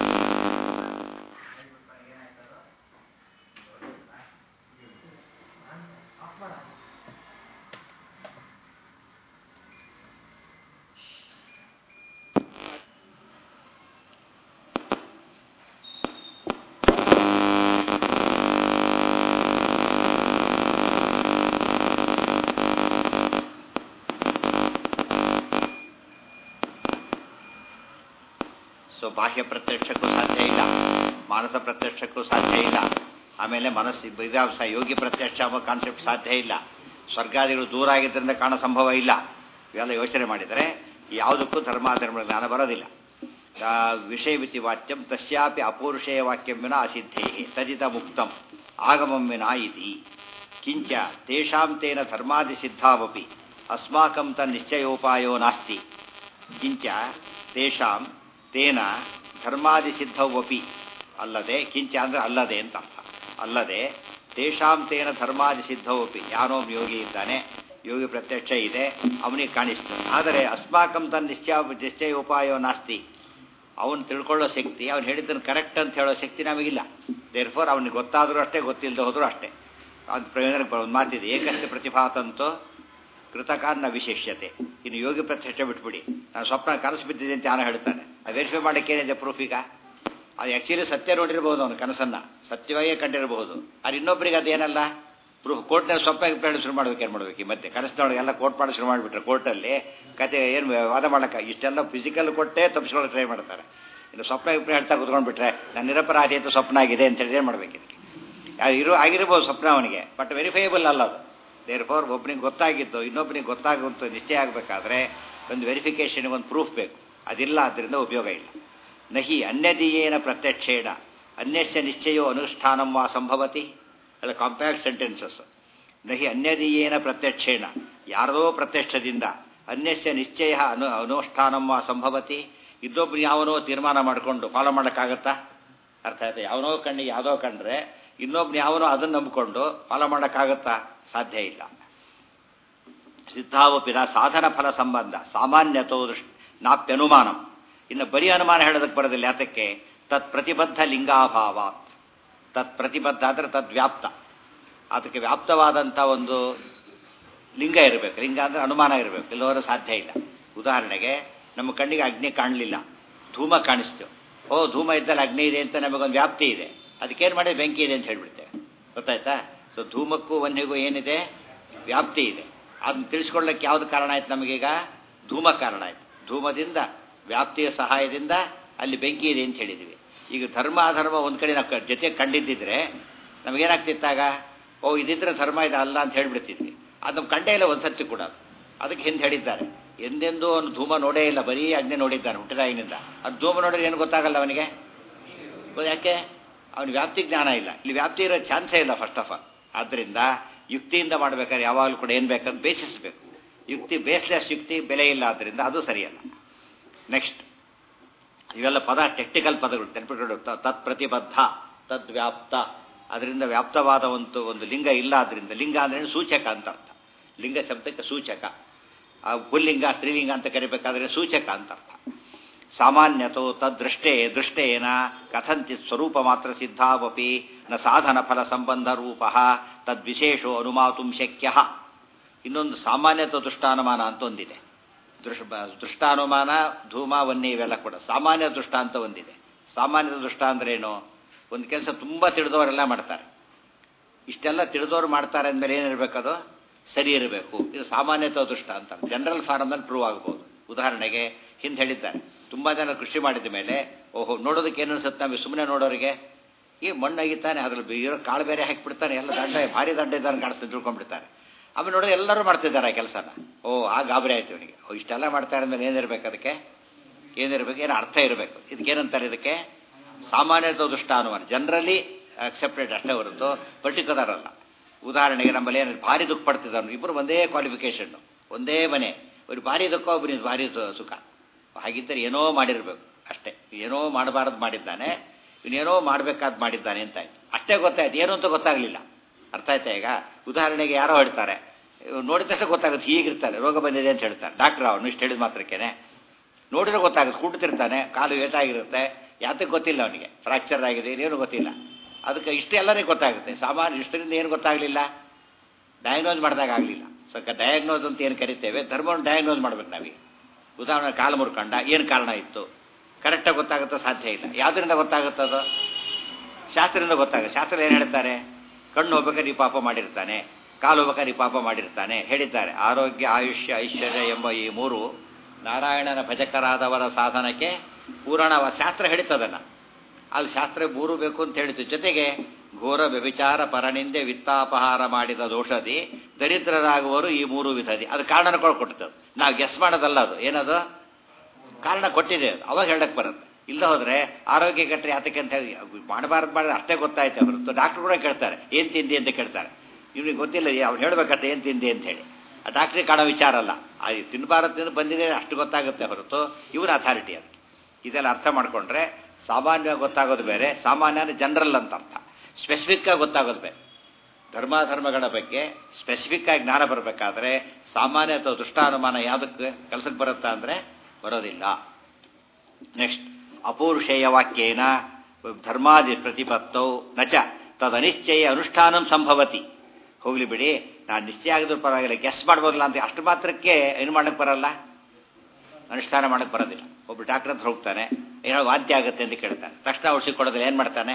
ಸೊ ಬಾಹ್ಯ ಪ್ರತ್ಯಕ್ಷಕ್ಕೂ ಸಾಧ್ಯ ಇಲ್ಲ ಮಾನಸ ಪ್ರತ್ಯಕ್ಷಕ್ಕೂ ಸಾಧ್ಯ ಇಲ್ಲ ಆಮೇಲೆ ಮನಸ್ಸು ಇದಾವ ಯೋಗಿ ಪ್ರತ್ಯಕ್ಷ ಅನ್ನೋ ಕಾನ್ಸೆಪ್ಟ್ ಸಾಧ್ಯ ಇಲ್ಲ ಸ್ವರ್ಗಾದಿಗಳು ದೂರ ಆಗಿದ್ದರಿಂದ ಕಾಣೋ ಸಂಭವ ಇಲ್ಲ ಇವೆಲ್ಲ ಯೋಚನೆ ಮಾಡಿದರೆ ಯಾವುದಕ್ಕೂ ಧರ್ಮಾಧರ್ಮ ಜ್ಞಾನ ಬರೋದಿಲ್ಲ ವಿಷಯ ವಿತಿ ವಾಚ್ಯಂ ತಸ್ಯಾಪಿ ಅಪೌರುಷೇಯ ವಾಕ್ಯಂ ವಿನ ಅಸಿದ್ಧೇ ಸಜಿತ ಮುಕ್ತಂ ಆಗಮಂ ವಿನ ಇತಿ ಕಿಂಚ ತೇಷಾಂ ತೇನ ಧರ್ಮಾದಿ ಸಿದ್ಧಾವಪಿ ಅಸ್ಮಾಕಂ ತನ್ನಿಶ್ಚಯೋಪಾಯೋ ನಾಸ್ತಿ ಕಿಂಚ ತೇಷಾಂ ತೇನ ಧರ್ಮಾದಿ ಸಿದ್ಧವಪಿ ಅಲ್ಲದೆ ಕಿಂಚ ಅಂದ್ರೆ ಅಲ್ಲದೆ ಅಂತ ಅರ್ಥ ಅಲ್ಲದೆ ತೇಷಾಂ ತೇನ ಧರ್ಮಾದಿ ಸಿದ್ಧವಪಿ ಯಾನೋ ಯೋಗಿ ಇದ್ದಾನೆ ಯೋಗಿ ಪ್ರತ್ಯಕ್ಷ ಇದೆ ಅವನಿಗೆ ಕಾಣಿಸ್ತದೆ ಆದರೆ ಅಸ್ಮಾಕಂ ತನ್ನ ನಿಶ್ಚಯ ನಿಶ್ಚಯೋಪಾಯೋ ನಾಸ್ತಿ ಅವನು ತಿಳ್ಕೊಳ್ಳೋ ಶಕ್ತಿ ಅವ್ನು ಹೇಳಿದ್ದನ್ನು ಕರೆಕ್ಟ್ ಅಂತ ಹೇಳೋ ಶಕ್ತಿ ನಮಗಿಲ್ಲ ದೇರ್ ಫೋರ್ ಅವನಿಗೆ ಗೊತ್ತಾದರೂ ಅಷ್ಟೇ ಗೊತ್ತಿಲ್ಲದೆ ಹೋದರೂ ಅಷ್ಟೇ ಅದು ಪ್ರಯೋಜನಕ್ಕೆ ಒಂದು ಮಾತಿದೆ ಏಕಷ್ಟು ಪ್ರತಿಭಾತಂತೋ ಕೃತಕಾನ್ನ ವಿಶೇಷ್ಯತೆ ಇನ್ನು ಯೋಗಿ ಪ್ರತ್ಯಕ್ಷ ಬಿಟ್ಬಿಡಿ ನಾನು ಸ್ವಪ್ನ ಕನಸು ಬಿದ್ದಿದೆ ಅಂತ ಯಾರೋ ಹೇಳ್ತಾನೆ ಅದು ವೆರಿಫೈ ಮಾಡಕ್ಕೆ ಏನಿದೆ ಪ್ರೂಫ್ ಈಗ ಅದು ಆ್ಯಕ್ಚುಲಿ ಸತ್ಯ ನೋಡಿರ್ಬೋದು ಅವನು ಕನಸನ್ನ ಸತ್ಯವಾಗೇ ಕಂಡಿರಬಹುದು ಅದು ಇನ್ನೊಬ್ಬರಿಗೆ ಅದೇನಲ್ಲ ಪ್ರೂಫ್ ಕೋರ್ಟ್ನಲ್ಲಿ ಸ್ವಪ್ನ ಗಿಪ್ಪ ಶುರು ಮಾಡ್ಬೇಕು ಏನು ಮಾಡ್ಬೇಕು ಈ ಮಧ್ಯೆ ಕನಸಿನೊಳಗೆಲ್ಲ ಕೋರ್ಟ್ ಮಾಡಿ ಶುರು ಮಾಡಿಬಿಟ್ರೆ ಕೋರ್ಟಲ್ಲಿ ಕತೆ ಏನು ವಾದ ಮಾಡೋಕ್ಕೆ ಇಷ್ಟೆಲ್ಲ ಫಿಸಿಕಲ್ ಕೊಟ್ಟೇ ತಪ್ಪಿಸ್ಕೊಳ್ಳೋಕೆ ಟ್ರೈ ಮಾಡ್ತಾರೆ ಇನ್ನು ಸ್ವಪ್ನ ಗಿಪ್ಪ ಹೇಳ್ತಾ ಕುತ್ಕೊಂಡ್ಬಿಟ್ರೆ ನಾನು ನಿರಪರಾಧಿ ಅಂತ ಸ್ವಪ್ನ ಆಗಿದೆ ಅಂತ ಹೇಳಿ ಏನು ಮಾಡ್ಬೇಕು ಇದಕ್ಕೆ ಇರೋ ಆಗಿರ್ಬೋದು ಸ್ವಪ್ನ ಅವನಿಗೆ ಬಟ್ ವೆರಿಫೈಯಬಲ್ ಅಲ್ಲ ಅದು ದೇರ್ ಫೋರ್ ಒಬ್ಬನಿಗೆ ಗೊತ್ತಾಗಿದ್ದು ಇನ್ನೊಬ್ಬನಿಗೆ ಗೊತ್ತಾಗುವಂಥ ನಿಶ್ಚಯ ಆಗಬೇಕಾದ್ರೆ ಒಂದು ವೆರಿಫಿಕೇಷನ್ಗೆ ಒಂದು ಪ್ರೂಫ್ ಬೇಕು ಅದಿಲ್ಲ ಆದ್ದರಿಂದ ಉಪಯೋಗ ಇಲ್ಲ ನಹಿ ಅನ್ಯದೀಯೇನ ಪ್ರತ್ಯಕ್ಷೇಣ ಅನ್ಯಸ್ಯ ನಿಶ್ಚಯೋ ಅನುಷ್ಠಾನಂ ವಾ ಸಂಭವತಿ ಅಲ್ಲ ಕಾಂಪ್ಯಾಕ್ಟ್ ಸೆಂಟೆನ್ಸಸ್ ನಹಿ ಅನ್ಯದೀಯೇನ ಪ್ರತ್ಯಕ್ಷೇಣ ಯಾರದೋ ಪ್ರತ್ಯಕ್ಷದಿಂದ ಅನ್ಯಸ್ಯ ನಿಶ್ಚಯ ಅನು ಅನುಷ್ಠಾನಂ ವಾ ಸಂಭವತಿ ಇದ್ದೊಬ್ಬರು ಯಾವನೋ ತೀರ್ಮಾನ ಮಾಡಿಕೊಂಡು ಫಾಲೋ ಮಾಡೋಕ್ಕಾಗತ್ತಾ ಅರ್ಥ ಆಯ್ತಾ ಯಾವನೋ ಕಣ್ಣಿಗೆ ಯಾವುದೋ ಕಂಡ್ರೆ ಇನ್ನೊಬ್ನು ಯಾವನೋ ಅದನ್ನು ನಂಬಿಕೊಂಡು ಫಾಲೋ ಮಾಡೋಕ್ಕಾಗತ್ತಾ ಸಾಧ್ಯ ಇಲ್ಲ ಸಿದ್ಧಾವಪಿನ ಸಾಧನ ಫಲ ಸಂಬಂಧ ಸಾಮಾನ್ಯತೋ ದೃಷ್ಟಿ ನಾಪ್ಯನುಮಾನಂ ಇನ್ನು ಬರೀ ಅನುಮಾನ ಹೇಳೋದಕ್ಕೆ ಬರೋದಿಲ್ಲ ಯಾತಕ್ಕೆ ತತ್ ಪ್ರತಿಬದ್ಧ ಲಿಂಗಾಭಾವಾತ್ ತತ್ ಪ್ರತಿಬದ್ಧ ಅಂದರೆ ತದ್ ವ್ಯಾಪ್ತ ಅದಕ್ಕೆ ವ್ಯಾಪ್ತವಾದಂಥ ಒಂದು ಲಿಂಗ ಇರಬೇಕು ಲಿಂಗ ಅಂದರೆ ಅನುಮಾನ ಇರಬೇಕು ಇಲ್ಲವರೂ ಸಾಧ್ಯ ಇಲ್ಲ ಉದಾಹರಣೆಗೆ ನಮ್ಮ ಕಣ್ಣಿಗೆ ಅಗ್ನಿ ಕಾಣಲಿಲ್ಲ ಧೂಮ ಕಾಣಿಸ್ತೇವೆ ಓ ಧೂಮ ಇದ್ದಲ್ಲಿ ಅಗ್ನಿ ಇದೆ ಅಂತ ನಮಗೊಂದು ವ್ಯಾಪ್ತಿ ಇದೆ ಅದಕ್ಕೇನು ಮಾಡಿ ಬೆಂಕಿ ಇದೆ ಅಂತ ಹೇಳ್ಬಿಡ್ತೇವೆ ಗೊತ್ತಾಯ್ತಾ ಸೊ ಧೂಮಕ್ಕೂ ವನ್ಯಗೂ ಏನಿದೆ ವ್ಯಾಪ್ತಿ ಇದೆ ಅದನ್ನ ತಿಳಿಸ್ಕೊಳ್ಳಕ್ಕೆ ಯಾವ್ದು ಕಾರಣ ಆಯ್ತು ನಮಗೀಗ ಧೂಮ ಕಾರಣ ಆಯ್ತು ಧೂಮದಿಂದ ವ್ಯಾಪ್ತಿಯ ಸಹಾಯದಿಂದ ಅಲ್ಲಿ ಬೆಂಕಿ ಇದೆ ಅಂತ ಹೇಳಿದ್ವಿ ಈಗ ಧರ್ಮ ಅಧರ್ಮ ಒಂದು ಕಡೆ ನಾವು ಜೊತೆ ಕಂಡಿದ್ದಿದ್ರೆ ನಮಗೇನಾಗ್ತಿತ್ತಾಗ ಓ ಇದಿದ್ರೆ ಧರ್ಮ ಇದೆ ಅಲ್ಲ ಅಂತ ಹೇಳ್ಬಿಡ್ತಿದ್ವಿ ಅದು ನಮ್ಮ ಕಂಡೇ ಇಲ್ಲ ಒಂದ್ಸತಿ ಕೂಡ ಅದಕ್ಕೆ ಹಿಂದೆ ಹೇಳಿದ್ದಾರೆ ಎಂದೆಂದೂ ಅವನು ಧೂಮ ನೋಡೇ ಇಲ್ಲ ಬರೀ ಅಗ್ನಿ ನೋಡಿದ್ದಾನೆ ಹುಟ್ಟಿದಾಗಿನಿಂದ ಅದು ಧೂಮ ನೋಡಿದ್ರೆ ಏನು ಗೊತ್ತಾಗಲ್ಲ ಅವನಿಗೆ ಯಾಕೆ ಅವನಿಗೆ ವ್ಯಾಪ್ತಿ ಜ್ಞಾನ ಇಲ್ಲ ಇಲ್ಲಿ ವ್ಯಾಪ್ತಿ ಇರೋ ಚಾನ್ಸೇ ಇಲ್ಲ ಫಸ್ಟ್ ಆಫ್ ಆಲ್ ಆದ್ದರಿಂದ ಯುಕ್ತಿಯಿಂದ ಮಾಡ್ಬೇಕಾದ್ರೆ ಯಾವಾಗಲೂ ಕೂಡ ಏನು ಬೇಕಂತ ಬೇಸಿಸಬೇಕು ಯುಕ್ತಿ ಬೇಸ್ಲೆಸ್ ಯುಕ್ತಿ ಬೆಲೆ ಇಲ್ಲ ಆದ್ದರಿಂದ ಅದು ಸರಿಯಲ್ಲ ನೆಕ್ಸ್ಟ್ ಇವೆಲ್ಲ ಪದ ಟೆಕ್ನಿಕಲ್ ಪದಗಳು ನೆನಪಿಟ್ಕೊಂಡು ತತ್ ಪ್ರತಿಬದ್ಧ ತದ್ ವ್ಯಾಪ್ತ ಅದರಿಂದ ವ್ಯಾಪ್ತವಾದ ಒಂದು ಒಂದು ಲಿಂಗ ಇಲ್ಲ ಅದರಿಂದ ಲಿಂಗ ಅಂದ್ರೆ ಸೂಚಕ ಅಂತ ಅರ್ಥ ಲಿಂಗ ಶಬ್ದಕ್ಕೆ ಸೂಚಕ ಆ ಪುಲ್ಲಿಂಗ ಸ್ತ್ರೀಲಿಂಗ ಅಂತ ಕರಿಬೇಕಾದ್ರೆ ಸೂಚಕ ಅಂತ ಅರ್ಥ ಸಾಮಾನ್ಯತೋ ತದ್ದೃಷ್ಟೇ ದೃಷ್ಟೇನ ಕಥಂಚಿ ಸ್ವರೂಪ ಮಾತ್ರ ಸಿದ್ಧಾವಪಿ ನ ಸಾಧನ ಫಲ ಸಂಬಂಧ ರೂಪ ತದ್ವಿಶೇಷೋ ಅನುಮಾತು ಶಕ್ಯ ಇನ್ನೊಂದು ಸಾಮಾನ್ಯತ ದೃಷ್ಟಾನುಮಾನ ಅಂತ ಒಂದಿದೆ ದೃಷ್ ದೃಷ್ಟಾನುಮಾನ ಧೂಮ ವನ್ನಿ ಇವೆಲ್ಲ ಕೂಡ ಸಾಮಾನ್ಯ ದೃಷ್ಟಾಂತ ಒಂದಿದೆ ಸಾಮಾನ್ಯದ ದೃಷ್ಟ ಅಂದ್ರೇನು ಒಂದು ಕೆಲಸ ತುಂಬ ತಿಳಿದವರೆಲ್ಲ ಮಾಡ್ತಾರೆ ಇಷ್ಟೆಲ್ಲ ತಿಳಿದವರು ಮಾಡ್ತಾರೆ ಅಂದಮೇಲೆ ಏನಿರಬೇಕದು ಸರಿ ಇರಬೇಕು ಇದು ಸಾಮಾನ್ಯತ ದೃಷ್ಟ ಅಂತ ಜನರಲ್ ಫಾರಮ್ನಲ್ಲಿ ಪ್ರೂವ್ ಆಗ್ಬೋದು ಉದಾಹರಣೆಗೆ ಹಿಂದೆ ಹೇಳಿದ್ದಾರೆ ತುಂಬ ಜನ ಕೃಷಿ ಮಾಡಿದ ಮೇಲೆ ಓಹೋ ನೋಡೋದಕ್ಕೆ ಏನು ಅನ್ಸುತ್ತೆ ನಮಗೆ ಸುಮ್ಮನೆ ನೋಡೋರಿಗೆ ಈ ಮಣ್ಣು ಅಗಿತಾನೆ ಅದ್ರಲ್ಲಿ ಇರೋ ಕಾಳು ಬೇರೆ ಹಾಕಿಬಿಡ್ತಾನೆ ಎಲ್ಲ ದಂಡ ಭಾರಿ ದಂಡ ಇದ್ದಾನೆ ಕಾಣಿಸ್ತಾರೆ ತಿಳ್ಕೊಂಡ್ಬಿಡ್ತಾರೆ ಆಮೇಲೆ ನೋಡಿದ್ರೆ ಎಲ್ಲರೂ ಮಾಡ್ತಿದ್ದಾರೆ ಆ ಕೆಲಸನ ಓ ಆ ಗಾಬರಿ ಆಯ್ತು ಇವನಿಗೆ ಓ ಇಷ್ಟೆಲ್ಲ ಮಾಡ್ತಾರೆ ಅಂದ್ರೆ ಏನಿರ್ಬೇಕು ಅದಕ್ಕೆ ಏನಿರ್ಬೇಕು ಏನು ಅರ್ಥ ಇರಬೇಕು ಇದಕ್ಕೇನಂತಾರೆ ಇದಕ್ಕೆ ಸಾಮಾನ್ಯತ ದೃಷ್ಟಾನುಮಾನ ಜನರಲಿ ಅಕ್ಸೆಪ್ಟೆಡ್ ಅಷ್ಟೇ ಹೊರತು ಪರ್ಟಿಕ್ಯುಲರ್ ಅಲ್ಲ ಉದಾಹರಣೆಗೆ ನಮ್ಮಲ್ಲಿ ಏನು ಭಾರಿ ದುಃಖ ಪಡ್ತಿದ್ದಾನೆ ಇಬ್ಬರು ಒಂದೇ ಕ್ವಾಲಿಫಿಕೇಶನ್ ಒಂದೇ ಮನೆ ಒಂದು ಭಾರಿ ದುಃಖ ಒಬ್ಬನಿಗೆ ಭಾರಿ ಸುಖ ಹಾಗಿದ್ದರೆ ಏನೋ ಮಾಡಿರಬೇಕು ಅಷ್ಟೇ ಏನೋ ಮಾಡಬಾರದು ಮಾಡಿದ್ದಾನೆ ಇವನೇನೋ ಮಾಡಬೇಕಾದ್ ಮಾಡಿದ್ದಾನೆ ಅಂತ ಆಯ್ತು ಅಷ್ಟೇ ಗೊತ್ತಾಯ್ತು ಏನು ಅಂತ ಗೊತ್ತಾಗಲಿಲ್ಲ ಅರ್ಥ ಆಯ್ತಾ ಈಗ ಉದಾಹರಣೆಗೆ ಯಾರೋ ಹೇಳ್ತಾರೆ ನೋಡಿದ ತಕ್ಷಣ ಗೊತ್ತಾಗುತ್ತೆ ಹೀಗಿರ್ತಾರೆ ರೋಗ ಬಂದಿದೆ ಅಂತ ಹೇಳ್ತಾರೆ ಡಾಕ್ಟರ್ ಅವನು ಇಷ್ಟು ಹೇಳಿದ ಮಾತ್ರಕ್ಕೇನೆ ನೋಡಿದ್ರೆ ಗೊತ್ತಾಗುತ್ತೆ ಕೂಡ್ತಿರ್ತಾನೆ ಕಾಲು ಏಟಾಗಿರುತ್ತೆ ಯಾತಕ್ಕೆ ಗೊತ್ತಿಲ್ಲ ಅವನಿಗೆ ಫ್ರಾಕ್ಚರ್ ಆಗಿದೆ ಏನು ಗೊತ್ತಿಲ್ಲ ಅದಕ್ಕೆ ಇಷ್ಟು ಎಲ್ಲರಿಗೂ ಗೊತ್ತಾಗುತ್ತೆ ಸಾಮಾನ್ಯ ಇಷ್ಟರಿಂದ ಏನು ಗೊತ್ತಾಗಲಿಲ್ಲ ಡಯಾಗ್ನೋಸ್ ಮಾಡಿದಾಗ ಆಗಲಿಲ್ಲ ಸೊ ಡಯಾಗ್ನೋಸ್ ಅಂತ ಏನು ಕರಿತೇವೆ ಧರ್ಮವನ್ನು ಡಯಾಗ್ನೋಸ್ ಮಾಡ್ಬೇಕು ನಾವೀಗ ಉದಾಹರಣೆ ಕಾಲು ಮುರ್ಕಂಡ ಏನು ಕಾರಣ ಇತ್ತು ಕರೆಕ್ಟಾಗಿ ಗೊತ್ತಾಗುತ್ತೋ ಸಾಧ್ಯ ಇಲ್ಲ ಯಾವುದರಿಂದ ಗೊತ್ತಾಗುತ್ತದು ಶಾಸ್ತ್ರದಿಂದ ಗೊತ್ತಾಗುತ್ತೆ ಶಾಸ್ತ್ರ ಏನು ಹೇಳ್ತಾರೆ ಕಣ್ಣು ಹೋಗ್ಬೇಕಾದ್ರೆ ಈ ಪಾಪ ಮಾಡಿರ್ತಾನೆ ಕಾಲು ಹೋಗ್ಬೇಕಾದ್ರೆ ಈ ಪಾಪ ಮಾಡಿರ್ತಾನೆ ಹೇಳಿದ್ದಾರೆ ಆರೋಗ್ಯ ಆಯುಷ್ಯ ಐಶ್ವರ್ಯ ಎಂಬ ಈ ಮೂರು ನಾರಾಯಣನ ಭಜಕರಾದವರ ಸಾಧನಕ್ಕೆ ಪುರಾಣ ಶಾಸ್ತ್ರ ಹೇಳಿತದನ್ನ ಅದು ಶಾಸ್ತ್ರ ಮೂರು ಬೇಕು ಅಂತ ಹೇಳಿತು ಜೊತೆಗೆ ಘೋರ ವ್ಯಭಿಚಾರ ಪರನಿಂದೆ ವಿತ್ತಾಪಹಾರ ಮಾಡಿದ ದೋಷದಿ ದರಿದ್ರರಾಗುವರು ಈ ಮೂರು ವಿಧದಿ ಅದು ಕಾರಣ ಕೊಟ್ಟಿತ್ತು ನಾವು ಗೆಸ್ ಮಾಡೋದಲ್ಲ ಅದು ಏನದು ಕಾರಣ ಕೊಟ್ಟಿದೆ ಅದು ಅವಾಗ ಹೇಳಕ್ ಬರುತ್ತೆ ಇಲ್ಲ ಹೋದ್ರೆ ಆರೋಗ್ಯ ಕೆಟ್ಟರೆ ಯಾತಕ್ಕೆ ಅಂತ ಹೇಳಿ ಮಾಡಬಾರ್ದು ಮಾಡಿದ್ರೆ ಅಷ್ಟೇ ಗೊತ್ತಾಯ್ತು ಹೊರತು ಡಾಕ್ಟರ್ ಕೂಡ ಕೇಳ್ತಾರೆ ಏನ್ ತಿಂದಿ ಅಂತ ಕೇಳ್ತಾರೆ ಇವ್ನಿಗೆ ಗೊತ್ತಿಲ್ಲ ಅವ್ನು ಹೇಳ್ಬೇಕಂತ ಏನ್ ತಿಂದಿ ಅಂತ ಹೇಳಿ ಆ ಡಾಕ್ಟ್ರಿಗೆ ಕಾಣೋ ವಿಚಾರ ಅಲ್ಲ ಆ ತಿನ್ನಬಾರದು ಬಂದಿದೆ ಅಷ್ಟು ಗೊತ್ತಾಗುತ್ತೆ ಹೊರತು ಇವನ ಅಥಾರಿಟಿ ಅದು ಇದೆಲ್ಲ ಅರ್ಥ ಮಾಡ್ಕೊಂಡ್ರೆ ಸಾಮಾನ್ಯವಾಗಿ ಗೊತ್ತಾಗೋದು ಬೇರೆ ಸಾಮಾನ್ಯ ಜನರಲ್ ಅಂತ ಅರ್ಥ ಸ್ಪೆಸಿಫಿಕ್ ಆಗಿ ಗೊತ್ತಾಗೋದು ಬೇರೆ ಧರ್ಮ ಧರ್ಮಗಳ ಬಗ್ಗೆ ಸ್ಪೆಸಿಫಿಕ್ ಆಗಿ ಜ್ಞಾನ ಬರಬೇಕಾದ್ರೆ ಸಾಮಾನ್ಯ ಅಥವಾ ದುಷ್ಟಾನುಮಾನ ಯಾವುದಕ್ಕೆ ಕೆಲಸಕ್ಕೆ ಬರುತ್ತಾ ಅಂದ್ರೆ ಬರೋದಿಲ್ಲ ನೆಕ್ಸ್ಟ್ ಅಪೌರುಷೇಯ ವಾಕ್ಯೇನ ಧರ್ಮಾದಿ ಪ್ರತಿಪತ್ತೌ ನಚ ತದನಿಶ್ಚಯ ಅನುಷ್ಠಾನಂ ಸಂಭವತಿ ಹೋಗ್ಲಿ ಬಿಡಿ ನಾನು ನಿಶ್ಚಯ ಆಗಿದ್ರು ಪರವಾಗಿಲ್ಲ ಗೆಸ್ ಮಾಡ್ಬೋದಿಲ್ಲ ಅಂತ ಅಷ್ಟು ಮಾತ್ರಕ್ಕೆ ಏನು ಮಾಡಕ್ ಬರಲ್ಲ ಅನುಷ್ಠಾನ ಮಾಡಕ್ ಬರೋದಿಲ್ಲ ಒಬ್ಬ ಡಾಕ್ಟರ್ ಹತ್ರ ಹೋಗ್ತಾನೆ ಏನೋ ವಾದ್ಯ ಆಗುತ್ತೆ ಅಂತ ಕೇಳ್ತಾನೆ ತಕ್ಷಣ ಔಷಧಿ ಕೊಡೋದಿಲ್ಲ ಏನ್ ಮಾಡ್ತಾನೆ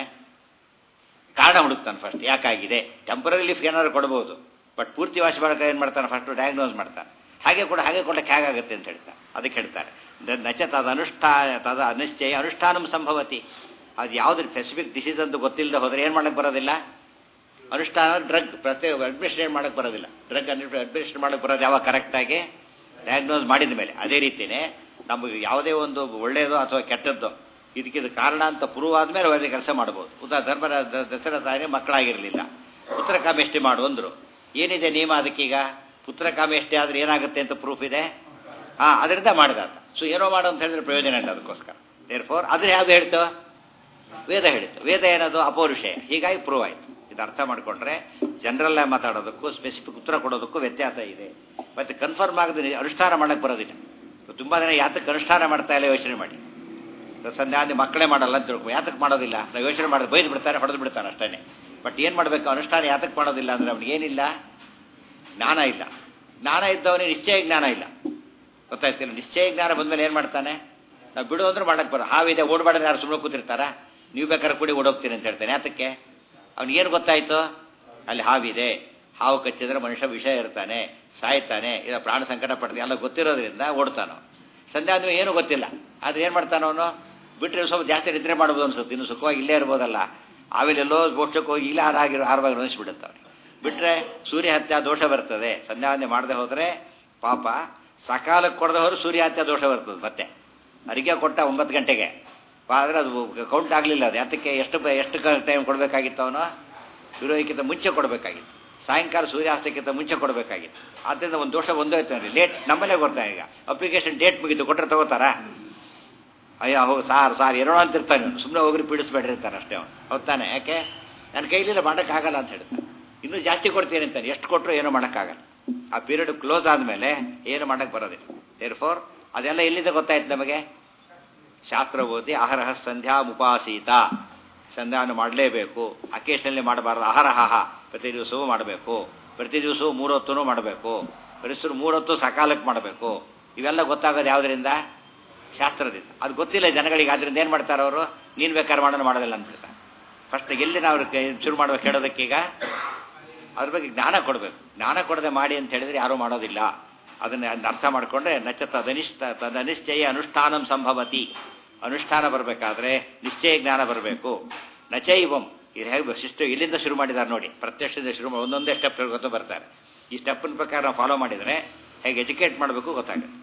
ಕಾರಣ ಹುಡುಕ್ತಾನೆ ಫಸ್ಟ್ ಯಾಕಾಗಿದೆ ಟೆಂಪರರಿ ಲಿಫ್ಟ್ ಏನಾದ್ರು ಕೊಡ್ಬೋದು ಬಟ್ ಪೂರ್ತಿ ವಾಸಿ ಮಾಡೋಕೆ ಏನು ಮಾಡ್ತಾನೆ ಫಸ್ಟ್ ಡಯಾಗ್ನೋಸ್ ಮಾಡ್ತಾನೆ ಹಾಗೆ ಕೂಡ ಹಾಗೆ ಕೊಡಕ್ಕೆ ಹೇಗಾಗುತ್ತೆ ಅಂತ ಹೇಳ್ತಾನೆ ಅದಕ್ಕೆ ಹೇಳ್ತಾರೆ ನಚ ತದ ಅನುಷ್ಠಾನ ತದ ಅನಿಶ್ಚಯ ಅನುಷ್ಠಾನಂ ಸಂಭವತಿ ಅದು ಯಾವ್ದು ಸ್ಪೆಸಿಫಿಕ್ ಡಿಸೀಸ್ ಅಂತ ಗೊತ್ತಿಲ್ಲದೆ ಹೋದ್ರೆ ಏನು ಮಾಡಕ್ಕೆ ಬರೋದಿಲ್ಲ ಅನುಷ್ಠಾನ ಡ್ರಗ್ ಪ್ರತ್ಯೇಕ ಅಡ್ಮಿನಿಸ್ಟ್ರೇಟ್ ಮಾಡಕ್ಕೆ ಬರೋದಿಲ್ಲ ಡ್ರಗ್ ಅಡ್ಮಿನಿಸ್ಟ್ರೇಟ್ ಮಾಡಕ್ಕೆ ಬರೋದು ಯಾವಾಗ ಕರೆಕ್ಟಾಗಿ ಡಯಾಗ್ನೋಸ್ ಮಾಡಿದ ಮೇಲೆ ಅದೇ ರೀತಿಯೇ ನಮಗೆ ಯಾವುದೇ ಒಂದು ಒಳ್ಳೆಯದೋ ಅಥವಾ ಕೆಟ್ಟದ್ದೋ ಇದಕ್ಕಿದು ಕಾರಣ ಅಂತ ಪ್ರೂವ್ ಆದ್ಮೇಲೆ ಒಳ್ಳೆ ಕೆಲಸ ಮಾಡ್ಬೋದು ಉದಾ ಧರ್ಮ ದಸರಾ ತಾನೇ ಮಕ್ಕಳಾಗಿರಲಿಲ್ಲ ಪುತ್ರ ಕಾಮೇಷ್ಟಿ ಮಾಡು ಅಂದ್ರು ಏನಿದೆ ನಿಯಮ ಅದಕ್ಕೀಗ ಪುತ್ರ ಕಾಮೇಷ್ಟಿ ಆದ್ರೆ ಏನಾಗುತ್ತೆ ಅಂತ ಪ್ರೂಫ್ ಇದೆ ಹಾ ಅದರಿಂದ ಮಾಡಿದ ಸೊ ಏನೋ ಮಾಡು ಅಂತ ಹೇಳಿದ್ರೆ ಪ್ರಯೋಜನ ಇಲ್ಲ ಅದಕ್ಕೋಸ್ಕರ ದೇರ್ ಫೋರ್ ಅದ್ರ ಯಾವ್ದು ಹೇಳ್ತು ವೇದ ಹೇಳಿತು ವೇದ ಏನದು ಅಪೌರುಷಯ ಹೀಗಾಗಿ ಪ್ರೂವ್ ಆಯ್ತು ಇದು ಅರ್ಥ ಮಾಡ್ಕೊಂಡ್ರೆ ಜನರಲ್ ಮಾತಾಡೋದಕ್ಕೂ ಸ್ಪೆಸಿಫಿಕ್ ಉತ್ತರ ಕೊಡೋದಕ್ಕೂ ವ್ಯತ್ಯಾಸ ಇದೆ ಮತ್ತೆ ಕನ್ಫರ್ಮ್ ಆಗದೆ ಅನುಷ್ಠಾನ ಮಾಡಕ್ ಬರೋದಿಲ್ಲ ತುಂಬಾ ಜನ ಯಾತಕ್ಕೆ ಅನುಷ್ಠಾನ ಮಾಡ್ತಾ ಇಲ್ಲ ಯೋಚನೆ ಮಾಡಿ ಸಂಧ್ಯಾದಿ ಮಕ್ಕಳೇ ಮಾಡಲ್ಲ ಅಂತ ತಿಳ್ಕೊ ಯಾತಕ್ಕೆ ಮಾಡೋದಿಲ್ಲ ನಾವು ಯೋಚನೆ ಮಾಡೋದು ಬೈದು ಬಿಡ್ತಾರೆ ಹೊಡೆದು ಬಿಡ್ತಾರೆ ಅಷ್ಟೇ ಬಟ್ ಏನು ಮಾಡಬೇಕು ಅನುಷ್ಠಾನ ಯಾತಕ್ಕೆ ಮಾಡೋದಿಲ್ಲ ಅಂದ್ರೆ ಅವ್ನಿಗೆ ಏನಿಲ್ಲ ಜ್ಞಾನ ಇಲ್ಲ ಜ್ಞಾನ ಇದ್ದವನಿಗೆ ನಿಶ್ಚಯ ಜ್ಞಾನ ಇಲ್ಲ ಗೊತ್ತಾಯ್ತಿಲ್ಲ ನಿಶ್ಚಯ ಜ್ಞಾನ ಬಂದ್ಮೇಲೆ ಏನು ಮಾಡ್ತಾನೆ ನಾವು ಬಿಡು ಅಂದ್ರೆ ಮಾಡಕ್ಕೆ ಬರೋ ಹಾವಿದೆ ಓಡಬಾಡಿದ್ರೆ ಯಾರು ಸುಮ್ಮನೆ ಕೂತಿರ್ತಾರ ನೀವು ಬೇಕಾದ್ರೆ ಕೂಡಿ ಓಡೋಗ್ತೀನಿ ಅಂತ ಹೇಳ್ತಾನೆ ಯಾತಕ್ಕೆ ಅವ್ನಿಗೇನು ಗೊತ್ತಾಯ್ತು ಅಲ್ಲಿ ಹಾವಿದೆ ಹಾವು ಕಚ್ಚಿದ್ರೆ ಮನುಷ್ಯ ವಿಷಯ ಇರ್ತಾನೆ ಸಾಯ್ತಾನೆ ಇಲ್ಲ ಪ್ರಾಣ ಸಂಕಟ ಪಡ್ತಾನೆ ಎಲ್ಲ ಗೊತ್ತಿರೋದ್ರಿಂದ ಓಡ್ತಾನೋ ಸಂಧ್ಯಾ ನೀವು ಏನು ಗೊತ್ತಿಲ್ಲ ಆದ್ರೆ ಏನು ಮಾಡ್ತಾನೋ ಅವನು ಬಿಟ್ಟರೆ ಸ್ವಲ್ಪ ಜಾಸ್ತಿ ನಿದ್ರೆ ಮಾಡ್ಬೋದು ಅನ್ಸುತ್ತೆ ಇನ್ನು ಸುಖವಾಗಿ ಇಲ್ಲೇ ಇರ್ಬೋದಲ್ಲ ಆಮೇಲೆ ಎಲ್ಲೋ ಮೋಕ್ಷಕ್ಕೆ ಹೋಗಿ ಇಲ್ಲ ಆರಾಗಿರೋ ಆರವಾಗಿ ಅನಿಸ್ಬಿಡುತ್ತೆ ಅವ್ರಿಗೆ ಬಿಟ್ರೆ ಸೂರ್ಯ ಹತ್ಯೆ ದೋಷ ಬರ್ತದೆ ಸಂಧ್ಯಾವಂದನೆ ಮಾಡದೆ ಹೋದ್ರೆ ಪಾಪ ಸಕಾಲಕ್ಕೆ ಕೊಡದೆ ಹೋದ್ರೆ ಸೂರ್ಯ ಹತ್ಯೆ ದೋಷ ಬರ್ತದೆ ಮತ್ತೆ ಅರಿಕೆ ಕೊಟ್ಟ ಒಂಬತ್ತು ಗಂಟೆಗೆ ಆದರೆ ಅದು ಕೌಂಟ್ ಆಗಲಿಲ್ಲ ಅದು ಯಾತಕ್ಕೆ ಎಷ್ಟು ಎಷ್ಟು ಟೈಮ್ ಕೊಡಬೇಕಾಗಿತ್ತು ಅವನು ಸೂರ್ಯೋದಯಕ್ಕಿಂತ ಮುಂಚೆ ಕೊಡಬೇಕಾಗಿತ್ತು ಸಾಯಂಕಾಲ ಸೂರ್ಯಾಸ್ತಕ್ಕಿಂತ ಮುಂಚೆ ಕೊಡಬೇಕಾಗಿತ್ತು ಆದ್ದರಿಂದ ಒಂದು ದೋಷ ಒಂದೋಯ್ತು ನೋಡಿ ಲೇಟ್ ನಮ್ಮಲ್ಲೇ ಕೊಡ್ತಾನೆ ಈಗ ಅಪ್ಲಿಕೇಶನ್ ಡೇಟ್ ಮುಗಿತು ಕೊಟ್ಟರೆ ತಗೋತಾರಾ ಅಯ್ಯೋ ಹೋಗಿ ಸಾರ್ ಸಾರ್ ಏನೋ ಅಂತಿರ್ತಾನೆ ಅವನು ಸುಮ್ಮನೆ ಹೋಗ್ರಿ ಪೀಡಿಸ್ಬೇಡಿರ್ತಾನೆ ಅಷ್ಟೇ ಅವನು ಹೌದಾನೆ ಯಾಕೆ ನನ್ನ ಕೈಲಿಲ್ಲ ಮಾಡೋಕ್ಕಾಗಲ್ಲ ಅಂತ ಹೇಳ್ತಾನೆ ಇನ್ನೂ ಜಾಸ್ತಿ ಕೊಡ್ತೀನಿ ಅಂತಾನೆ ಎಷ್ಟು ಕೊಟ್ಟರು ಏನೂ ಮಾಡೋಕ್ಕಾಗಲ್ಲ ಆ ಪೀರಿಯಡ್ ಕ್ಲೋಸ್ ಆದಮೇಲೆ ಏನು ಮಾಡೋಕ್ಕೆ ಬರೋದಿಲ್ಲ ದೇರ್ ಫೋರ್ ಅದೆಲ್ಲ ಎಲ್ಲಿಂದ ಗೊತ್ತಾಯ್ತು ನಮಗೆ ಶಾಸ್ತ್ರ ಓದಿ ಅಹರಹ ಸಂಧ್ಯಾ ಮುಪಾಸೀತ ಸಂಧ್ಯಾನ ಮಾಡಲೇಬೇಕು ಅಕೇಶನಲ್ಲಿ ಮಾಡಬಾರ್ದು ಅಹರಹ ಪ್ರತಿ ದಿವಸವೂ ಮಾಡಬೇಕು ಪ್ರತಿ ದಿವಸವೂ ಮೂರೊತ್ತೂ ಮಾಡಬೇಕು ಪರಿಸರ ಮೂರೊತ್ತು ಸಕಾಲಕ್ಕೆ ಮಾಡಬೇಕು ಇವೆಲ್ಲ ಗೊತ್ತಾಗೋದು ಯಾವುದರಿಂದ ಶಾಸ್ತ್ರದಿಂದ ಅದು ಗೊತ್ತಿಲ್ಲ ಜನಗಳಿಗೆ ಅದರಿಂದ ಏನು ಮಾಡ್ತಾರೆ ಅವರು ನೀನು ಬೇಕಾದ್ರೆ ಮಾಡೋಣ ಮಾಡೋದಿಲ್ಲ ಅಂದ್ಬಿಡ್ತಾರೆ ಫಸ್ಟ್ ಎಲ್ಲಿ ನಾವು ಶುರು ಮಾಡ್ಬೇಕು ಹೇಳೋದಕ್ಕೀಗ ಅದ್ರ ಬಗ್ಗೆ ಜ್ಞಾನ ಕೊಡಬೇಕು ಜ್ಞಾನ ಕೊಡದೆ ಮಾಡಿ ಅಂತ ಹೇಳಿದ್ರೆ ಯಾರೂ ಮಾಡೋದಿಲ್ಲ ಅದನ್ನ ಅರ್ಥ ಮಾಡಿಕೊಂಡ್ರೆ ನಚ ತದನಿಷ್ಠ ತದನಿಶ್ಚಯ ಅನುಷ್ಠಾನಂ ಸಂಭವತಿ ಅನುಷ್ಠಾನ ಬರಬೇಕಾದ್ರೆ ನಿಶ್ಚಯ ಜ್ಞಾನ ಬರಬೇಕು ನಚೈವಂ ಇದು ಹೇಗೆ ಶಿಷ್ಟು ಇಲ್ಲಿಂದ ಶುರು ಮಾಡಿದ್ದಾರೆ ನೋಡಿ ಪ್ರತ್ಯಕ್ಷದಿಂದ ಶುರು ಮಾಡಿ ಒಂದೊಂದೇ ಸ್ಟೆಪ್ ಹೇಳ್ಕೊತ ಬರ್ತಾರೆ ಈ ಸ್ಟೆಪ್ನ ಪ್ರಕಾರ ನಾವು ಫಾಲೋ ಮಾಡಿದರೆ ಹೇಗೆ ಎಜುಕೇಟ್ ಮಾಡಬೇಕು ಗೊತ್ತಾಗುತ್ತೆ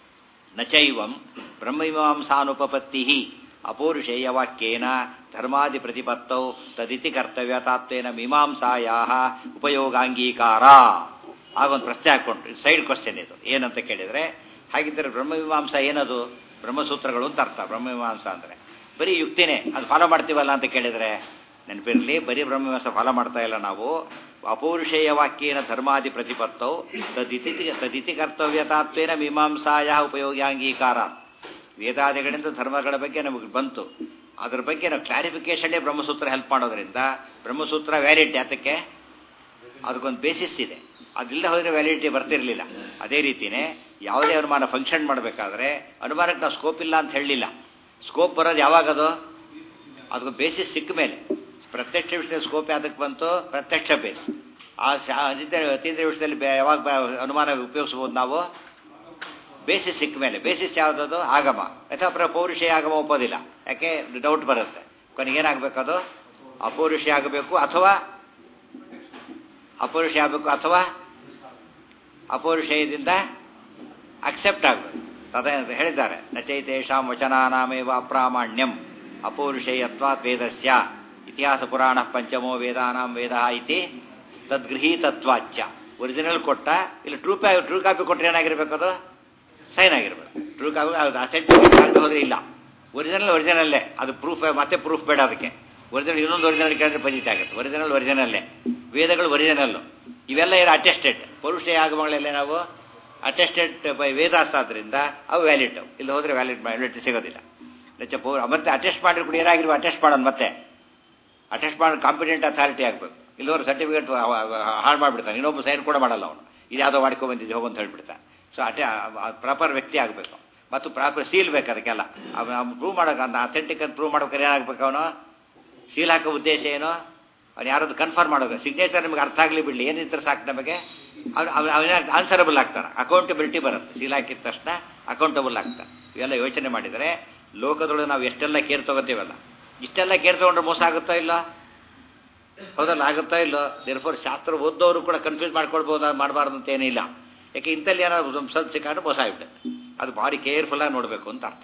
ನಚೈವಂ ಬ್ರಹ್ಮಮೀಮಾಂಸಾನುಪಪತ್ತಿ ಅಪೌರುಷೇಯ ವಾಕ್ಯೇನ ಧರ್ಮಾದಿ ಪ್ರತಿಪತ್ತೌ ತದಿತಿ ಕರ್ತವ್ಯ ತಾತ್ವೇನ ಮೀಮಾಂಸಾಯಾ ಉಪಯೋಗಾಂಗೀಕಾರ ಆಗೊಂದು ಪ್ರಶ್ನೆ ಹಾಕೊಂಡ್ರು ಸೈಡ್ ಕ್ವಶನ್ ಇದು ಏನಂತ ಕೇಳಿದರೆ ಹಾಗಿದ್ದರೆ ಬ್ರಹ್ಮಮೀಮಾಂಸ ಏನದು ಬ್ರಹ್ಮಸೂತ್ರಗಳು ಅಂತ ಅರ್ಥ ಬ್ರಹ್ಮಮೀಮಾಂಸ ಅಂದರೆ ಬರೀ ಯುಕ್ತಿನೇ ಅದು ಫಾಲೋ ಮಾಡ್ತೀವಲ್ಲ ಅಂತ ಕೇಳಿದರೆ ನೆನಪಿರಲಿ ಬರೀ ಬ್ರಹ್ಮಮೀಮಾಂಸ ಫಾಲೋ ಮಾಡ್ತಾ ಇಲ್ಲ ನಾವು ಅಪೌರುಷೇಯ ವಾಕ್ಯೇನ ಧರ್ಮಾದಿ ಪ್ರತಿಪತ್ತೌ ತದಿತಿ ತದಿತಿ ಕರ್ತವ್ಯತಾತ್ವೇನ ಮೀಮಾಂಸಾಯ ಉಪಯೋಗಿ ಅಂಗೀಕಾರ ವೇದಾದಿಗಳಿಂದ ಧರ್ಮಗಳ ಬಗ್ಗೆ ನಮಗೆ ಬಂತು ಅದ್ರ ಬಗ್ಗೆ ನಾವು ಕ್ಲಾರಿಫಿಕೇಶನ್ನೇ ಬ್ರಹ್ಮಸೂತ್ರ ಹೆಲ್ಪ್ ಮಾಡೋದ್ರಿಂದ ಬ್ರಹ್ಮಸೂತ್ರ ವ್ಯಾಲಿಡ್ ಯಾತಕ್ಕೆ ಅದಕ್ಕೊಂದು ಬೇಸಿಸ್ ಇದೆ ಅದಿಲ್ಲ ಹೋದರೆ ವ್ಯಾಲಿಡಿಟಿ ಬರ್ತಿರಲಿಲ್ಲ ಅದೇ ರೀತಿಯೇ ಯಾವುದೇ ಅನುಮಾನ ಫಂಕ್ಷನ್ ಮಾಡಬೇಕಾದ್ರೆ ಅನುಮಾನಕ್ಕೆ ನಾವು ಸ್ಕೋಪ್ ಇಲ್ಲ ಅಂತ ಹೇಳಲಿಲ್ಲ ಸ್ಕೋಪ್ ಬರೋದು ಯಾವಾಗದು ಅದಕ್ಕೆ ಬೇಸಿಸ್ ಸಿಕ್ಕ ಮೇಲೆ ಪ್ರತ್ಯಕ್ಷ ವಿಷಯದಲ್ಲಿ ಸ್ಕೋಪ್ ಯಾವ್ದಕ್ಕೆ ಬಂತು ಪ್ರತ್ಯಕ್ಷ ಬೇಸ್ ಆ ಅತೀಂದ್ರ ವಿಷಯದಲ್ಲಿ ಯಾವಾಗ ಅನುಮಾನ ಉಪಯೋಗಿಸ್ಬೋದು ನಾವು ಬೇಸಿಸ್ ಸಿಕ್ಕ ಮೇಲೆ ಬೇಸಿಸ್ ಯಾವುದದು ಆಗಮ ಅಥವಾ ಪೌರುಷೇಯ ಆಗಮ ಒಪ್ಪೋದಿಲ್ಲ ಯಾಕೆ ಡೌಟ್ ಬರುತ್ತೆ ಕೊನೆಗೇನಾಗಬೇಕು ಅದು ಅಪೌರುಷೇಯ ಆಗಬೇಕು ಅಥವಾ ಅಪೌರುಷೇಯ ಆಗಬೇಕು ಅಥವಾ ಅಪೌರುಷೇಯದಿಂದ ಅಕ್ಸೆಪ್ಟ್ ಆಗಬೇಕು ತದೇ ಹೇಳಿದ್ದಾರೆ ನಚೈತೇಷಾಂ ವಚನಾನಾಮೇವ ಅಪ್ರಾಮಾಣ್ಯಂ ಅಪೌರುಷೇಯತ್ವ ವೇದಸ್ಯ ಇತಿಹಾಸ ಪುರಾಣ ಪಂಚಮೋ ವೇದಾನಾಂ ವೇದ ಇತಿ ತದ್ಗೃಹೀತತ್ವಾಚ್ಯ ಒರಿಜಿನಲ್ ಕೊಟ್ಟ ಇಲ್ಲಿ ಟ್ರೂ ಪಾ ಟ್ರೂ ಕಾಪಿ ಕೊಟ್ಟರೆ ಏನಾಗಿರ್ಬೇಕು ಅದು ಸೈನ್ ಆಗಿರ್ಬೇಕು ಟ್ರೂ ಕಾಪಿ ಅದು ಅಥೆಂಟಿಕೇಟ್ ಆಗದೆ ಹೋದ್ರೆ ಇಲ್ಲ ಒರಿಜಿನಲ್ ಒರಿಜಿನಲ್ಲೇ ಅದು ಪ್ರೂಫ್ ಮತ್ತೆ ಪ್ರೂಫ್ ಬೇಡ ಅದಕ್ಕೆ ಒರಿಜಿನಲ್ ಇನ್ನೊಂದು ಒರಿಜಿನಲ್ ಕೇಳಿದ್ರೆ ಪಜಿತ ಆಗುತ್ತೆ ಒರಿಜಿನಲ್ ಒರಿಜಿನಲ್ಲೇ ವೇದಗಳು ಒರಿಜಿನಲ್ಲು ಇವೆಲ್ಲ ಏನು ಅಟೆಸ್ಟೆಡ್ ಪೌರುಷೇಯ ಆಗಮಗಳಲ್ಲೇ ನಾವು ಅಟೆಸ್ಟೆಡ್ ಬೈ ವೇದಾಸ್ ಆದ್ದರಿಂದ ಅವು ವ್ಯಾಲಿಡ್ ಇಲ್ಲಿ ಹೋದರೆ ವ್ಯಾಲಿಡ್ ವ್ಯಾಲಿಡ್ ಸಿಗೋದಿಲ್ಲ ನೆಚ್ಚ ಪೌ ಮತ್ತೆ ಅಟೆಸ್ಟ್ ಮಾಡಿದ್ರೆ ಕೂಡ ಏನಾಗಿರುವ ಅಟೆಸ್ಟ್ ಮಾಡೋಣ ಮತ್ತೆ ಅಟೆಸ್ಟ್ ಮಾಡೋ ಕಾಂಪಿಟೆಂಟ್ ಅಥಾರಿಟಿ ಆಗಬೇಕು ಇಲ್ಲವರು ಸರ್ಟಿಫಿಕೇಟ್ ಹಾಳು ಮಾಡಿಬಿಡ್ತಾನೆ ಇನ್ನೊಬ್ಬ ಸೈನ್ ಕೂಡ ಮಾಡಲ್ಲ ಅವನು ಇದು ಯಾವುದೋ ಮಾಡ್ಕೊಂಡು ಬಂದಿದ್ದು ಹೋಗಂತ ಹೇಳ್ಬಿಡ್ತಾನೆ ಸೊ ಅಟೆ ಪ್ರಾಪರ್ ವ್ಯಕ್ತಿ ಆಗಬೇಕು ಮತ್ತು ಪ್ರಾಪರ್ ಸೀಲ್ ಬೇಕು ಅದಕ್ಕೆಲ್ಲ ಅವನು ಪ್ರೂವ್ ಮಾಡೋಕೆ ಅಂತ ಅಥೆಂಟಿಕ್ ಅಂತ ಪ್ರೂವ್ ಮಾಡೋಕೆ ಏನಾಗಬೇಕು ಅವನು ಸೀಲ್ ಹಾಕೋ ಉದ್ದೇಶ ಏನು ಅವ್ನು ಯಾರದ್ದು ಕನ್ಫರ್ಮ್ ಮಾಡೋದು ಸಿಗ್ನೇಚರ್ ನಿಮಗೆ ಅರ್ಥ ಆಗಲಿ ಬಿಡಲಿ ಏನಿದ್ರೆ ಸಾಕು ನಮಗೆ ಅವ್ನು ಅವನ ಆನ್ಸರಬಲ್ ಆಗ್ತಾನೆ ಅಕೌಂಟಬಿಲಿಟಿ ಬರುತ್ತೆ ಸೀಲ್ ಹಾಕಿದ ತಕ್ಷಣ ಅಕೌಂಟಬಲ್ ಆಗ್ತಾನೆ ಇವೆಲ್ಲ ಯೋಚನೆ ಮಾಡಿದರೆ ಲೋಕದೊಳಗೆ ನಾವು ಎಷ್ಟೆಲ್ಲ ಕೇರ್ ತಗೋತೀವಲ್ಲ ಇಷ್ಟೆಲ್ಲ ಕೇರ್ ತಗೊಂಡ್ರೆ ಮೋಸ ಆಗುತ್ತಾ ಇಲ್ಲ ಹೌದಲ್ಲ ಆಗುತ್ತಾ ಇಲ್ಲೋ ದೇರ್ಫೋರ್ ಶಾಸ್ತ್ರ ಓದೋರು ಕೂಡ ಕನ್ಫ್ಯೂಸ್ ಮಾಡ್ಕೊಳ್ಬೋದು ಮಾಡಬಾರ್ದು ಅಂತ ಏನಿಲ್ಲ ಯಾಕೆ ಇಂಥಲ್ಲಿ ಏನಾದ್ರು ಒಂದು ಸ್ವಲ್ಪ ಸಿಕ್ಕಾದ್ರೆ ಮೋಸ ಆಗಿಬಿಡುತ್ತೆ ಅದು ಭಾರಿ ಕೇರ್ಫುಲ್ಲಾಗಿ ನೋಡಬೇಕು ಅಂತ ಅರ್ಥ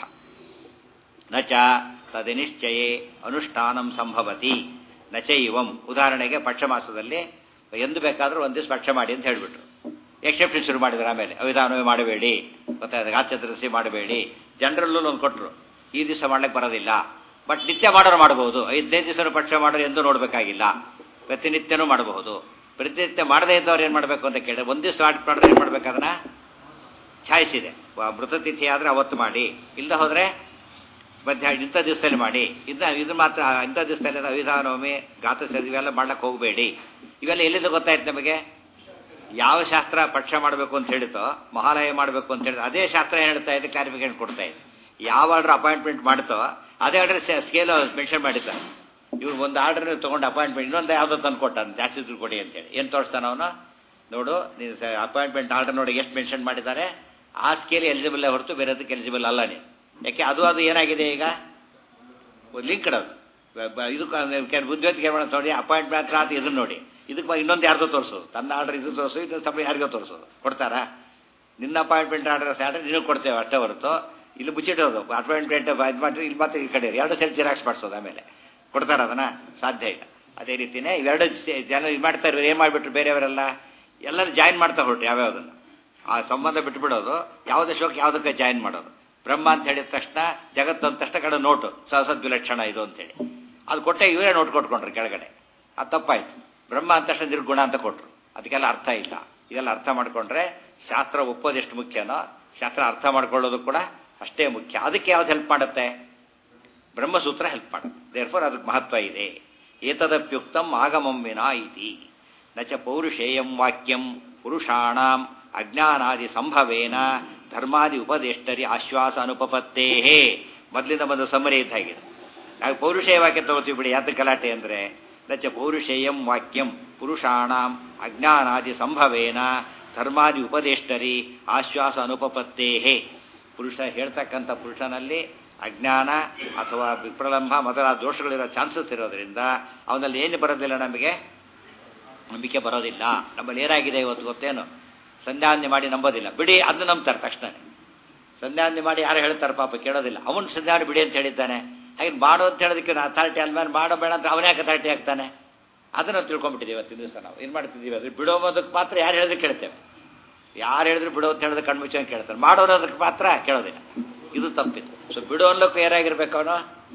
ನಚ ತದನಿಶ್ಚಯೇ ಅನುಷ್ಠಾನಂ ಸಂಭವತಿ ನಚ ಇವಂ ಉದಾಹರಣೆಗೆ ಪಕ್ಷ ಮಾಸದಲ್ಲಿ ಎಂದು ಬೇಕಾದರೂ ಒಂದು ದಿವಸ ಪಕ್ಷ ಮಾಡಿ ಅಂತ ಹೇಳಿಬಿಟ್ರು ಎಕ್ಸೆಪ್ಷನ್ ಶುರು ಮಾಡಿದ್ರು ಆಮೇಲೆ ಅವಿಧಾನವೇ ಮಾಡಬೇಡಿ ಮತ್ತೆ ಗಾಚತರಿಸಿ ಮಾಡಬೇಡಿ ಜನರಲ್ಲೂ ಒಂದು ಕೊಟ್ಟರು ಈ ದಿವಸ ಮಾಡ್ಲಿಕ್ಕೆ ಬರೋದಿಲ್ಲ ಬಟ್ ನಿತ್ಯ ಮಾಡೋರು ಮಾಡಬಹುದು ಐದನೇ ದಿವಸ ಪಕ್ಷ ಮಾಡೋರು ಎಂದೂ ನೋಡಬೇಕಾಗಿಲ್ಲ ಪ್ರತಿನಿತ್ಯನೂ ಮಾಡಬಹುದು ಪ್ರತಿನಿತ್ಯ ಮಾಡದೇ ಇದ್ದವ್ರು ಏನು ಮಾಡಬೇಕು ಅಂತ ಕೇಳಿದ್ರೆ ಒಂದು ದಿವಸ ಮಾಡಿದ್ರೆ ಏನು ಮಾಡ್ಬೇಕು ಅದನ್ನ ಛಾಯಿಸಿದೆ ಮೃತತಿಥಿ ಆದರೆ ಅವತ್ತು ಮಾಡಿ ಇಲ್ಲದೆ ಹೋದರೆ ಮಧ್ಯಾಹ್ನ ಇಂಥ ದಿವಸದಲ್ಲಿ ಮಾಡಿ ಇಂಥ ಇದು ಮಾತ್ರ ಇಂಥ ದಿವಸದಲ್ಲಿ ಅವಿಧಾನವಮಿ ಗಾತ ಇವೆಲ್ಲ ಮಾಡ್ಲಿಕ್ಕೆ ಹೋಗಬೇಡಿ ಇವೆಲ್ಲ ಎಲ್ಲಿಂದ ಗೊತ್ತಾಯ್ತು ನಮಗೆ ಯಾವ ಶಾಸ್ತ್ರ ಪಕ್ಷ ಮಾಡಬೇಕು ಅಂತ ಹೇಳಿತೋ ಮಹಾಲಯ ಮಾಡಬೇಕು ಅಂತ ಹೇಳಿದ್ರೆ ಅದೇ ಶಾಸ್ತ್ರ ಏನು ಹೇಳ್ತಾ ಇದೆ ಕ್ಲಾರಿಫಿಕೇಶನ್ ಕೊಡ್ತಾ ಇದೆ ಯಾವ ಆರ್ಡರ್ ಅಪಾಯಿಂಟ್ಮೆಂಟ್ ಮಾಡ್ತೋ ಅದೇ ಆರ್ಡರ್ ಸ್ಕೇಲ್ ಮೆನ್ಷನ್ ಮಾಡಿದ್ದಾರೆ ಇವ್ರು ಒಂದು ಆರ್ಡರ್ ತೊಗೊಂಡು ಅಪಾಯಿಂಟ್ಮೆಂಟ್ ಇನ್ನೊಂದು ಯಾವುದೋ ತಂದು ಕೊಟ್ಟ ಜಾಸ್ತಿ ದುಡ್ಡು ಕೊಡಿ ಅಂತೇಳಿ ಏನು ತೋರಿಸ್ತಾನೆ ಅವನು ನೋಡು ನೀನು ಅಪಾಯಿಂಟ್ಮೆಂಟ್ ಆರ್ಡರ್ ನೋಡಿ ಎಷ್ಟು ಮೆನ್ಷನ್ ಮಾಡಿದ್ದಾರೆ ಆ ಸ್ಕೇಲ್ ಎಲಿಜಿಬಲ್ ಹೊರತು ಬೇರೆದಕ್ಕೆ ಎಲಿಜಿಬಲ್ ಅಲ್ಲ ನೀನು ಯಾಕೆ ಅದು ಅದು ಏನಾಗಿದೆ ಈಗ ಲಿಂಕ್ಡ್ ಅದು ಇದಕ್ಕೆ ಬುದ್ಧಿವಂತಿಕೆ ಮಾಡೋದು ನೋಡಿ ಅಪಾಯಿಂಟ್ಮೆಂಟ್ ಆತ ಇದನ್ನು ನೋಡಿ ಇದಕ್ಕೆ ಇನ್ನೊಂದು ಯಾರ್ದೋ ತೋರಿಸೋದು ತನ್ನ ಆರ್ಡರ್ ಇದು ತೋರಿಸೋದು ಇದು ಸ್ವಲ್ಪ ಯಾರಿಗೋ ತೋರಿಸೋದು ಕೊಡ್ತಾರಾ ನಿನ್ನ ಅಪಾಯಿಂಟ್ಮೆಂಟ್ ಆರ್ಡರ್ ಸ್ಯಾಲ್ರಿ ನೀನು ಕೊಡ್ತೇವೆ ಅಷ್ಟೇ ಹೊರತು ಇಲ್ಲಿ ಮುಚ್ಚಿಡೋದು ಅಪಾಯಿಂಟ್ಮೆಂಟ್ ಇದು ಮಾಡಿ ಇಲ್ಲಿ ಮತ್ತೆ ಈ ಕಡೆ ಎರಡು ಸಲ ಜಿರಾಕ್ಸ್ ಮಾಡಿಸೋದು ಆಮೇಲೆ ಕೊಡ್ತಾರ ಅದನ್ನ ಸಾಧ್ಯ ಇಲ್ಲ ಅದೇ ರೀತಿಯೇ ಇವೆರಡು ಜನ ಇದು ಮಾಡ್ತಾ ಇರೋರು ಏನು ಮಾಡಿಬಿಟ್ರು ಬೇರೆಯವರೆಲ್ಲ ಎಲ್ಲರೂ ಜಾಯಿನ್ ಮಾಡ್ತಾ ಹೊರಟು ಯಾವ್ಯಾವುದನ್ನು ಆ ಸಂಬಂಧ ಬಿಟ್ಬಿಡೋದು ಯಾವುದೇ ಶೋಕ್ ಯಾವುದಕ್ಕೆ ಜಾಯಿನ್ ಮಾಡೋದು ಬ್ರಹ್ಮ ಅಂತ ಹೇಳಿದ ತಕ್ಷಣ ಜಗತ್ತು ಅಂದ ತಕ್ಷಣ ಕಡೆ ನೋಟು ಸಹಸದ್ ವಿಲಕ್ಷಣ ಇದು ಅಂತೇಳಿ ಅದು ಕೊಟ್ಟೆ ಇವರೇ ನೋಟ್ ಕೊಟ್ಕೊಂಡ್ರು ಕೆಳಗಡೆ ಅದು ತಪ್ಪಾಯ್ತು ಬ್ರಹ್ಮ ಅಂತ ತಕ್ಷಣ ನಿರ್ಗುಣ ಅಂತ ಕೊಟ್ರು ಅದಕ್ಕೆಲ್ಲ ಅರ್ಥ ಇಲ್ಲ ಇದೆಲ್ಲ ಅರ್ಥ ಮಾಡ್ಕೊಂಡ್ರೆ ಶಾಸ್ತ್ರ ಒಪ್ಪೋದು ಎಷ್ಟು ಮುಖ್ಯನೋ ಶಾಸ್ತ್ರ ಅರ್ಥ ಮಾಡ್ಕೊಳ್ಳೋದು ಕೂಡ ಅಷ್ಟೇ ಮುಖ್ಯ ಅದಕ್ಕೆ ಯಾವ್ದು ಹೆಲ್ಪ್ ಮಾಡುತ್ತೆ ಬ್ರಹ್ಮಸೂತ್ರ ಹೆಲ್ಪ್ ಮಾಡುತ್ತೆ ದೇರ್ಫೋರ್ ಅದಕ್ಕೆ ಮಹತ್ವ ಇದೆ ಏತದಪ್ಯುಕ್ತಂ ಆಗಮಂ ವಿನಾ ಇತಿ ನಚ ಪೌರುಷೇಯಂ ವಾಕ್ಯಂ ಪುರುಷಾಣಾಂ ಅಜ್ಞಾನಾದಿ ಸಂಭವೇನ ಧರ್ಮಾದಿ ಉಪದೇಷ್ಟರಿ ಆಶ್ವಾಸ ಅನುಪಪತ್ತೇ ಮೊದಲಿಂದ ಬಂದು ಸಮರಿ ಇದ್ದಾಗಿದೆ ನಾವು ಪೌರುಷೇಯ ವಾಕ್ಯ ತಗೋತೀವಿ ಬಿಡಿ ಯಾತ ಗಲಾಟೆ ಅಂದರೆ ನಚ ಪೌರುಷೇಯಂ ವಾಕ್ಯಂ ಪುರುಷಾಣಾಂ ಅಜ್ಞಾನಾದಿ ಸಂಭವೇನ ಧರ್ಮಾದಿ ಉಪದೇಷ್ಟರಿ ಆಶ್ವಾಸ ಅನುಪಪತ್ತೇ ಪುರುಷ ಹೇಳ್ತಕ್ಕಂಥ ಪುರುಷನಲ್ಲಿ ಅಜ್ಞಾನ ಅಥವಾ ವಿಪ್ರಲಂಬ ಮೊದಲಾದ ದೋಷಗಳಿರೋ ಚಾನ್ಸಸ್ ಇರೋದ್ರಿಂದ ಅವನಲ್ಲಿ ಏನು ಬರೋದಿಲ್ಲ ನಮಗೆ ನಂಬಿಕೆ ಬರೋದಿಲ್ಲ ನಮ್ಮಲ್ಲಿ ಏನಾಗಿದೆ ಇವತ್ತು ಗೊತ್ತೇನು ಸಂಧ್ಯಾವಂದನೆ ಮಾಡಿ ನಂಬೋದಿಲ್ಲ ಬಿಡಿ ಅದನ್ನ ನಂಬ್ತಾರೆ ತಕ್ಷಣ ಸಂಧ್ಯಾವಂದನೆ ಮಾಡಿ ಯಾರು ಹೇಳ್ತಾರೆ ಪಾಪ ಕೇಳೋದಿಲ್ಲ ಅವನು ಸಂಧ್ಯಾವನೆ ಬಿಡಿ ಅಂತ ಹೇಳಿದ್ದಾನೆ ಹಾಗೆ ಮಾಡು ಅಂತ ಹೇಳೋದಕ್ಕೆ ಅಥಾರಿಟಿ ಅಲ್ಮೇಲೆ ಮಾಡೋ ಬೇಡ ಅಂತ ಅವನೇ ಯಾಕೆ ಅಥಾರಿಟಿ ಆಗ್ತಾನೆ ಅದನ್ನು ತಿಳ್ಕೊಂಡ್ಬಿಟ್ಟಿದ್ದೀವಿ ಇವತ್ತಿನ ದಿವಸ ನಾವು ಏನು ಮಾಡ್ತಿದ್ದೀವಿ ಅದ್ರ ಬಿಡೋದಕ್ಕೆ ಮಾತ್ರ ಯಾರು ಹೇಳಿದ್ರೆ ಕೇಳ್ತೇವೆ ಯಾರು ಹೇಳಿದ್ರು ಬಿಡೋ ಅಂತ ಹೇಳಿದ್ರೆ ಕಣ್ಮುಚ್ಚಂಗೆ ಕೇಳ್ತಾರೆ ಮಾಡೋದಕ್ಕೆ ಮಾತ್ರ ಕೇಳೋದಿಲ್ಲ ಇದು ತಪ್ಪಿತ್ತು ಸೊ ಬಿಡೋ ಅನ್ಲಕ್ಕೂ ಏನಾಗಿರ್ಬೇಕು ಅವನು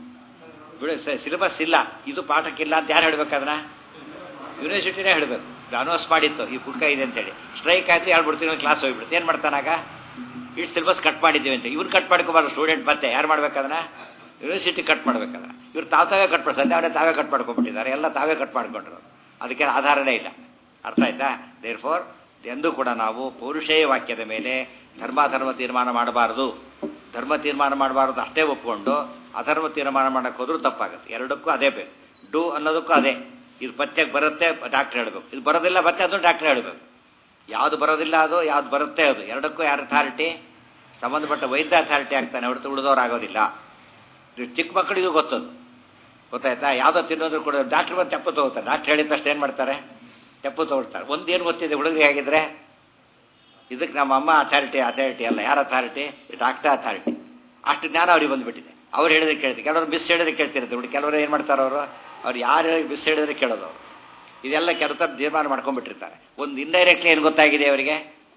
ಬಿಡು ಸಿಲೆಬಸ್ ಇಲ್ಲ ಇದು ಪಾಠಕ್ಕಿಲ್ಲ ಅಂತ ಯಾರು ಹೇಳ್ಬೇಕು ಅದನ್ನ ಯೂನಿವರ್ಸಿಟಿನೇ ಹೇಳಬೇಕು ಅನೌನ್ಸ್ ಮಾಡಿತ್ತು ಈ ಪುಡ್ಕ ಇದೆ ಅಂತೇಳಿ ಸ್ಟ್ರೈಕ್ ಆಯ್ತು ಎರಡು ಬಿಡ್ತೀನಿ ಕ್ಲಾಸ್ ಹೋಗ್ಬಿಡುತ್ತೆ ಏನು ಮಾಡ್ತಾನಾಗ ಇಷ್ಟು ಸಿಲೆಬಸ್ ಕಟ್ ಮಾಡಿದ್ದೀವಿ ಅಂತ ಇವ್ರು ಕಟ್ ಮಾಡ್ಕೋಬಾರ್ದು ಸ್ಟೂಡೆಂಟ್ ಮತ್ತೆ ಯಾರು ಮಾಡ್ಬೇಕದನ್ನ ಯೂನಿವರ್ಸಿಟಿ ಕಟ್ ಮಾಡ್ಬೇಕಲ್ಲ ಇವ್ರು ತಾವು ತಾವೇ ಕಟ್ ಮಾಡಿ ಸಂಧ್ಯಾವನೆ ತಾವೇ ಕಟ್ ಮಾಡ್ಕೊಂಡ್ಬಿಟ್ಟಿದ್ದಾರೆ ಎಲ್ಲ ತಾವೇ ಕಟ್ ಮಾಡ್ಕೊಂಡ್ರು ಅದಕ್ಕೆ ಆಧಾರನೇ ಇಲ್ಲ ಅರ್ಥ ಆಯ್ತಾ ದೇರ್ ಫೋರ್ ಎಂದೂ ಕೂಡ ನಾವು ಪೌರುಷೇಯ ವಾಕ್ಯದ ಮೇಲೆ ಧರ್ಮಾಧರ್ಮ ತೀರ್ಮಾನ ಮಾಡಬಾರದು ಧರ್ಮ ತೀರ್ಮಾನ ಮಾಡಬಾರದು ಅಷ್ಟೇ ಒಪ್ಕೊಂಡು ಅಧರ್ಮ ತೀರ್ಮಾನ ಮಾಡಕ್ಕೆ ಹೋದ್ರೂ ತಪ್ಪಾಗುತ್ತೆ ಎರಡಕ್ಕೂ ಅದೇ ಬೇಕು ಡು ಅನ್ನೋದಕ್ಕೂ ಅದೇ ಇದು ಪಥ್ಯಕ್ಕೆ ಬರುತ್ತೆ ಡಾಕ್ಟರ್ ಹೇಳಬೇಕು ಇದು ಬರೋದಿಲ್ಲ ಮತ್ತೆ ಅದು ಡಾಕ್ಟರ್ ಹೇಳಬೇಕು ಯಾವುದು ಬರೋದಿಲ್ಲ ಅದು ಯಾವ್ದು ಬರುತ್ತೆ ಅದು ಎರಡಕ್ಕೂ ಯಾರು ಅಥಾರಿಟಿ ಸಂಬಂಧಪಟ್ಟ ವೈದ್ಯ ಅಥಾರಿಟಿ ಆಗ್ತಾನೆ ಹೊರತು ಉಳಿದವ್ರು ಆಗೋದಿಲ್ಲ ಇದು ಚಿಕ್ಕ ಮಕ್ಕಳಿಗೂ ಗೊತ್ತದು ಗೊತ್ತಾಯ್ತಾ ಯಾವುದೋ ತಿನ್ನೋದ್ರು ಕೂಡ ಡಾಕ್ಟ್ರ್ ಬಂದು ತೆಪ್ಪು ತಗೋತಾರೆ ಡಾಕ್ಟ್ರ್ ಹೇಳಿದ ತಕ್ಷಣ ಏನು ಮಾಡ್ತಾರೆ ತೆಪ್ಪು ತಗೊಳ್ತಾರೆ ಒಂದೇನು ಗೊತ್ತಿದೆ ಹುಡುಗರಿಗೆ ಹೇಗಿದ್ರೆ ಇದಕ್ಕೆ ನಮ್ಮ ಅಮ್ಮ ಅಥಾರಿಟಿ ಅಥಾರಿಟಿ ಅಲ್ಲ ಯಾರ ಅಥಾರಿಟಿ ಡಾಕ್ಟರ್ ಅಥಾರಿಟಿ ಅಷ್ಟು ಜ್ಞಾನ ಅವ್ರಿಗೆ ಬಂದುಬಿಟ್ಟಿದೆ ಅವ್ರು ಹೇಳಿದ್ರೆ ಕೇಳ್ತೀವಿ ಕೆಲವರು ಮಿಸ್ ಹೇಳಿದ್ರೆ ಕೇಳ್ತಿರುತ್ತೆ ಹುಡುಗಿ ಕೆಲವರು ಏನು ಮಾಡ್ತಾರೆ ಅವರು ಅವ್ರು ಯಾರು ಹೇಳಿ ಮಿಸ್ ಹೇಳಿದ್ರೆ ಕೇಳೋದು ಅವರು ಇದೆಲ್ಲ ಕೆಲಸ ತೀರ್ಮಾನ ಮಾಡ್ಕೊಂಡ್ಬಿಟ್ಟಿರ್ತಾರೆ ಒಂದು ಇಂಡೈರೆಕ್ಟ್ಲಿ ಏನು ಗೊತ್ತಾಗಿದೆ ಅವರಿಗೆ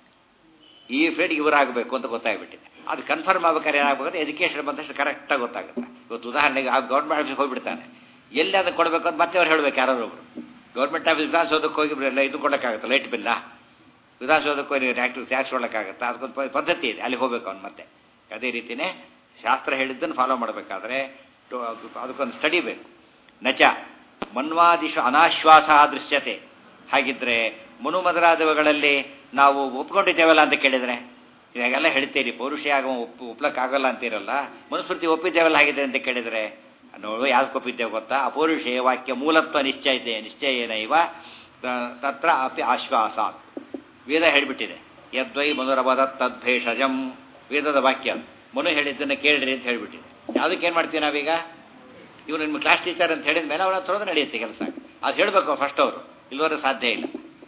ಈ ಫೀಲ್ಡ್ ಇವರಾಗಬೇಕು ಅಂತ ಗೊತ್ತಾಗ್ಬಿಟ್ಟಿದೆ ಅದು ಕನ್ಫರ್ಮ್ ಆಗ್ಬೇಕಾದ್ರೆ ಏನಾಗಬೇಕು ಎಜುಕೇಷನ್ ಬಂದಷ್ಟು ಕರೆಕ್ಟಾಗಿ ಗೊತ್ತಾಗುತ್ತೆ ಇವತ್ತು ಉದಾಹರಣೆಗೆ ಆ ಗೌರ್ಮೆಂಟ್ ಆಫೀಸ್ಗೆ ಹೋಗ್ಬಿಡ್ತಾನೆ ಎಲ್ಲಿ ಅದಕ್ಕೆ ಕೊಡಬೇಕು ಅಂತ ಮತ್ತೆ ಅವ್ರು ಹೇಳ್ಬೇಕು ಯಾರೋ ಒಬ್ರು ಗೌರ್ಮೆಂಟ್ ಆಫೀಸ್ ವಿಧಾನಸೌಧಕ್ಕೆ ಹೋಗಿ ಎಲ್ಲ ಇದು ಕೊಡೋಕ್ಕಾಗುತ್ತೆ ಲೈಟ್ ಬಿಲ್ಲ ವಿಧಾನಸೌಧಕ್ಕೆ ಹೋಗಿ ಟ್ಯಾಕ್ಸ್ ಟ್ಯಾಕ್ಸ್ ಕೊಡೋಕ್ಕಾಗುತ್ತೆ ಅದಕ್ಕೊಂದು ಪ- ಪದ್ಧತಿ ಇದೆ ಅಲ್ಲಿ ಹೋಗ್ಬೇಕು ಅವ್ನು ಮತ್ತೆ ಅದೇ ರೀತಿಯೇ ಶಾಸ್ತ್ರ ಹೇಳಿದ್ದನ್ನು ಫಾಲೋ ಮಾಡಬೇಕಾದ್ರೆ ಅದಕ್ಕೊಂದು ಸ್ಟಡಿ ಬೇಕು ನಚ ಮನ್ವಾದಿಶು ಅನಾಶ್ವಾಸ ದೃಶ್ಯತೆ ಹಾಗಿದ್ರೆ ಮನು ಮೊದಲಾದವುಗಳಲ್ಲಿ ನಾವು ಒಪ್ಕೊಂಡಿದ್ದೇವಲ್ಲ ಅಂತ ಕೇಳಿದ್ರೆ ಇವಾಗೆಲ್ಲ ಹೇಳ್ತೀರಿ ಪೌರುಷ ಆಗ ಒಪ್ ಒಪ್ಲಕ್ಕಾಗಲ್ಲ ಅಂತೀರಲ್ಲ ಮನುಸ್ಮೃತಿ ಒಪ್ಪಿದ್ದೇವಲ್ಲ ಹಾಗಿದೆ ಅಂತ ಕೇಳಿದ್ರೆ ನೋಡು ಯಾವ್ದಕ್ಕೆ ಒಪ್ಪಿದ್ದೇವೆ ಗೊತ್ತಾ ಅಪೌರುಷೇ ವಾಕ್ಯ ಮೂಲತ್ವ ನಿಶ್ಚಯ ನಿಶ್ಚಯೇನೈವ ತ- ತತ್ರ ಅಪಿ ಆಶ್ವಾಸ ವೇದ ಹೇಳಿಬಿಟ್ಟಿದೆ ಯದ್ವೈ ಮಧುರವದ ತದ್ಭೇಷಜಂ ವೇದದ ವಾಕ್ಯ ಅದು. ಮನು ಹೇಳಿದ್ದನ್ನು ಕೇಳಿರಿ ಅಂತ ಹೇಳಿಬಿಟ್ಟಿದೆ ಯಾವುದಕ್ಕೆ ಏನು ಮಾಡ್ತೀವಿ ನಾವೀಗ ಇವ್ರು ನಿಮ್ಮ ಕ್ಲಾಸ್ ಟೀಚರ್ ಅಂತ ಹೇಳಿದ ಮೇಲೆ ಅವಳ ಹತ್ರ ನಡೆಯುತ್ತೆ ಕೆಲಸ ಅದು ಹೇಳಬೇಕು ಫಸ್ಟ್ ಅವರು ಇಲ್ಲವರೆ ಸಾಧ್ಯ ಇಲ್ಲ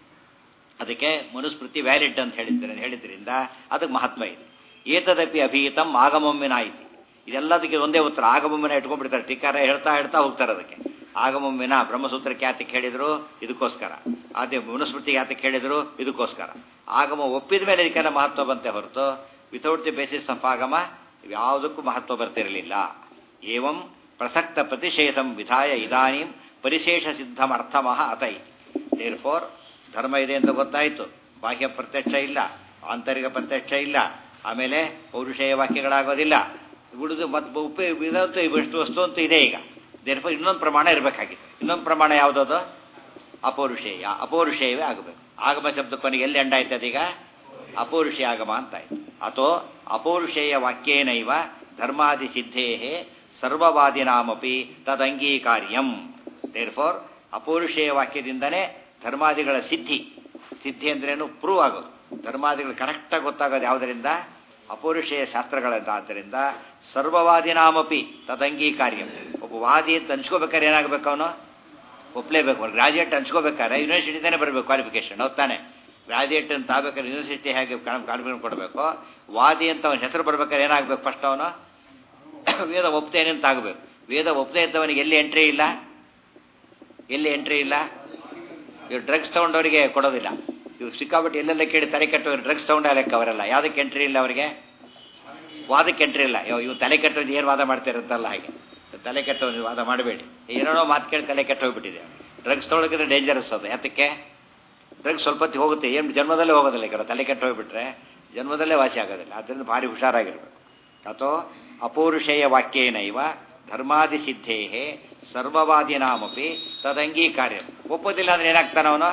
ಅದಕ್ಕೆ ಮನುಸ್ಮೃತಿ ವ್ಯಾಲಿಡ್ ಅಂತ ಹೇಳಿದ್ದಾರೆ ಹೇಳಿದ್ರಿಂದ ಅದಕ್ಕೆ ಮಹತ್ವ ಇದೆ ಏತದಪಿ ಅಭೀತಂ ಆಗಮೊಮ್ಮಿನಾಯಿತಿ ಇದೆಲ್ಲದಕ್ಕೆ ಒಂದೇ ಉತ್ತರ ಆಗಮೊಮ್ಮಿನ ಇಟ್ಕೊಂಡ್ಬಿಡ್ತಾರೆ ಟೀಕಾರ ಹೇಳ್ತಾ ಹೇಳ್ತಾ ಹೋಗ್ತಾರೆ ಅದಕ್ಕೆ ಆಗಮೊಮ್ಮಿನ ಬ್ರಹ್ಮಸೂತ್ರಕ್ಕೆ ಯಾತಕ್ಕೆ ಹೇಳಿದ್ರು ಇದಕ್ಕೋಸ್ಕರ ಅದೇ ಮನುಸ್ಮೃತಿಗೆ ಯಾತಕ್ಕೆ ಹೇಳಿದ್ರು ಇದಕ್ಕೋಸ್ಕರ ಆಗಮ ಒಪ್ಪಿದ ಮೇಲೆ ಇದಕ್ಕೆಲ್ಲ ಮಹತ್ವ ಬಂತೆ ಹೊರತು ವಿತೌಟ್ ದಿ ಬೇಸಿಸ್ ಆಫ್ ಆಗಮ ಯಾವುದಕ್ಕೂ ಮಹತ್ವ ಬರ್ತಿರಲಿಲ್ಲ ಏವಂ ಪ್ರಸಕ್ತ ಪ್ರತಿಷೇಧಂ ವಿಧಾಯ ಇದಾನೀಂ ಪರಿಶೇಷ ಸಿದ್ಧಂ ಅರ್ಥಮಃ ಅತ ಇತಿ ದೇರ್ ಫೋರ್ ಧರ್ಮ ಇದೆ ಅಂತ ಗೊತ್ತಾಯಿತು ಬಾಹ್ಯ ಪ್ರತ್ಯಕ್ಷ ಇಲ್ಲ ಆಂತರಿಕ ಪ್ರತ್ಯಕ್ಷ ಇಲ್ಲ ಆಮೇಲೆ ಪೌರುಷೇಯ ವಾಕ್ಯಗಳಾಗೋದಿಲ್ಲ ಉಳಿದು ಮತ್ತು ಉಪ ಇದಂತೂ ಇಷ್ಟು ವಸ್ತು ಅಂತೂ ಇದೆ ಈಗ ದೇರ್ ಫೋರ್ ಇನ್ನೊಂದು ಪ್ರಮಾಣ ಇರಬೇಕಾಗಿತ್ತು ಇನ್ನೊಂದು ಪ್ರಮಾಣ ಯಾವುದದು ಅಪೌರುಷೇಯ ಅಪೌರುಷೇಯವೇ ಆಗಬೇಕು ಆಗಮ ಶಬ್ದ ಕೊನೆಗೆ ಎಲ್ಲಿ ಎಂಡ್ ಆಯ್ತದ ಈಗ ಅಪೌರುಷೇಯ ಆಗಮ ಅಂತ ಆಯ್ತು ಅಥೋ ಅಪೌರುಷೇಯ ವಾಕ್ಯೇನೈವ ಧರ್ಮಾದಿ ಸಿದ್ಧೇ ಸರ್ವವಾದಿನಾಮಪಿ ತದಂಗೀಕಾರ್ಯಂ ದೇರ್ ಫೋರ್ ಅಪೌರುಷೇಯ ವಾಕ್ಯದಿಂದನೇ ಧರ್ಮಾದಿಗಳ ಸಿದ್ಧಿ ಸಿದ್ಧಿ ಅಂದ್ರೇನು ಪ್ರೂವ್ ಆಗೋದು ಧರ್ಮಾದಿಗಳು ಕರೆಕ್ಟಾಗಿ ಗೊತ್ತಾಗೋದು ಯಾವುದರಿಂದ ಅಪೌರುಷೇಯ ಶಾಸ್ತ್ರಗಳಿಂದ ಆದ್ದರಿಂದ ಸರ್ವವಾದಿನಾಮಪಿ ತದಂಗೀಕಾರ್ಯಂ ಒಬ್ಬ ವಾದಿ ಅಂತ ಅನ್ಸ್ಕೋಬೇಕಾದ್ರೆ ಏನಾಗಬೇಕು ಅವನು ಒಪ್ಲೇಬೇಕು ಅವ್ರು ಗ್ರಾಜುಯೇಟ್ ಅನ್ಸ್ಕೋಬೇಕಾದ್ರೆ ಯೂನಿವರ್ಸಿಟಿನೇ ಬರಬೇಕು ಕ್ವಾಲಿಫಿಕೇಶನ್ ಹೌದ್ ತಾನೆ ಗ್ರಾಜುಯೇಟ್ ಅಂತ ಆಗ್ಬೇಕಾದ್ರೆ ಯೂನಿವರ್ಸಿಟಿ ಹೇಗೆ ಕಾನ್ಫಿಡೆನ್ಸ್ ಕೊಡಬೇಕು ವಾದಿ ಅಂತ ಅವನ ಹೆಸರು ಬರ್ಬೇಕಾದ್ರೆ ಏನಾಗಬೇಕು ಫಸ್ಟ್ ಅವನು ವೇದ ಒಪ್ತೇನೆ ಅಂತ ಆಗಬೇಕು ವೇದ ಒಪ್ಪದೇ ಇದ್ದವನಿಗೆ ಎಲ್ಲಿ ಎಂಟ್ರಿ ಇಲ್ಲ ಎಲ್ಲಿ ಎಂಟ್ರಿ ಇಲ್ಲ ಇವ್ರು ಡ್ರಗ್ಸ್ ತಗೊಂಡವರಿಗೆ ಕೊಡೋದಿಲ್ಲ ಇವ್ರು ಸಿಕ್ಕಾಬಿಟ್ಟು ಎಲ್ಲೆಲ್ಲ ಕೇಳಿ ತಲೆ ಕೆಟ್ಟವ್ರು ಡ್ರಗ್ಸ್ ತಗೊಂಡ ಲೆಕ್ಕ ಅವರೆಲ್ಲ ಯಾವುದಕ್ಕೆ ಎಂಟ್ರಿ ಇಲ್ಲ ಅವರಿಗೆ ವಾದಕ್ಕೆ ಎಂಟ್ರಿ ಇಲ್ಲ ಇವ್ ಇವ್ ತಲೆ ಕೆಟ್ಟವ್ರು ಏನು ವಾದ ಮಾಡ್ತಿರುತ್ತಲ್ಲ ಹಾಗೆ ತಲೆ ಕೆಟ್ಟವನು ವಾದ ಮಾಡಬೇಡಿ ಏನೇನೋ ಮಾತು ಕೇಳಿ ತಲೆ ಕೆಟ್ಟ ಹೋಗ್ಬಿಟ್ಟಿದೆ ಡ್ರಗ್ಸ್ ತೊಗೊಳಕಿದ್ರೆ ಡೇಂಜರಸ್ ಅದು ಯಾತಕ್ಕೆ ಡ್ರಗ್ಸ್ ಸ್ವಲ್ಪ ಹೊತ್ತಿಗೆ ಹೋಗುತ್ತೆ ಏನು ಜನ್ಮದಲ್ಲೇ ಹೋಗೋದಿಲ್ಲ ಈಗ ತಲೆ ಕೆಟ್ಟ ಹೋಗ್ಬಿಟ್ರೆ ಜನ್ಮದಲ್ಲೇ ವಾಸಿ ಆಗೋದಿಲ್ಲ ಅದರಿಂದ ಭಾರಿ ಹುಷಾರಾಗಿರ್ಬೇಕು ಅಥೋ ಅಪೌರುಷೇಯ ವಾಕ್ಯೇನೈವ ಧರ್ಮಾದಿ ಸಿದ್ಧೇ ಸರ್ವವಾದಿನಾಮಪಿ ತದಂಗೀಕಾರ್ಯ ಒಪ್ಪೋದಿಲ್ಲ ಅಂದ್ರೆ ಏನಾಗ್ತಾನ ಅವನು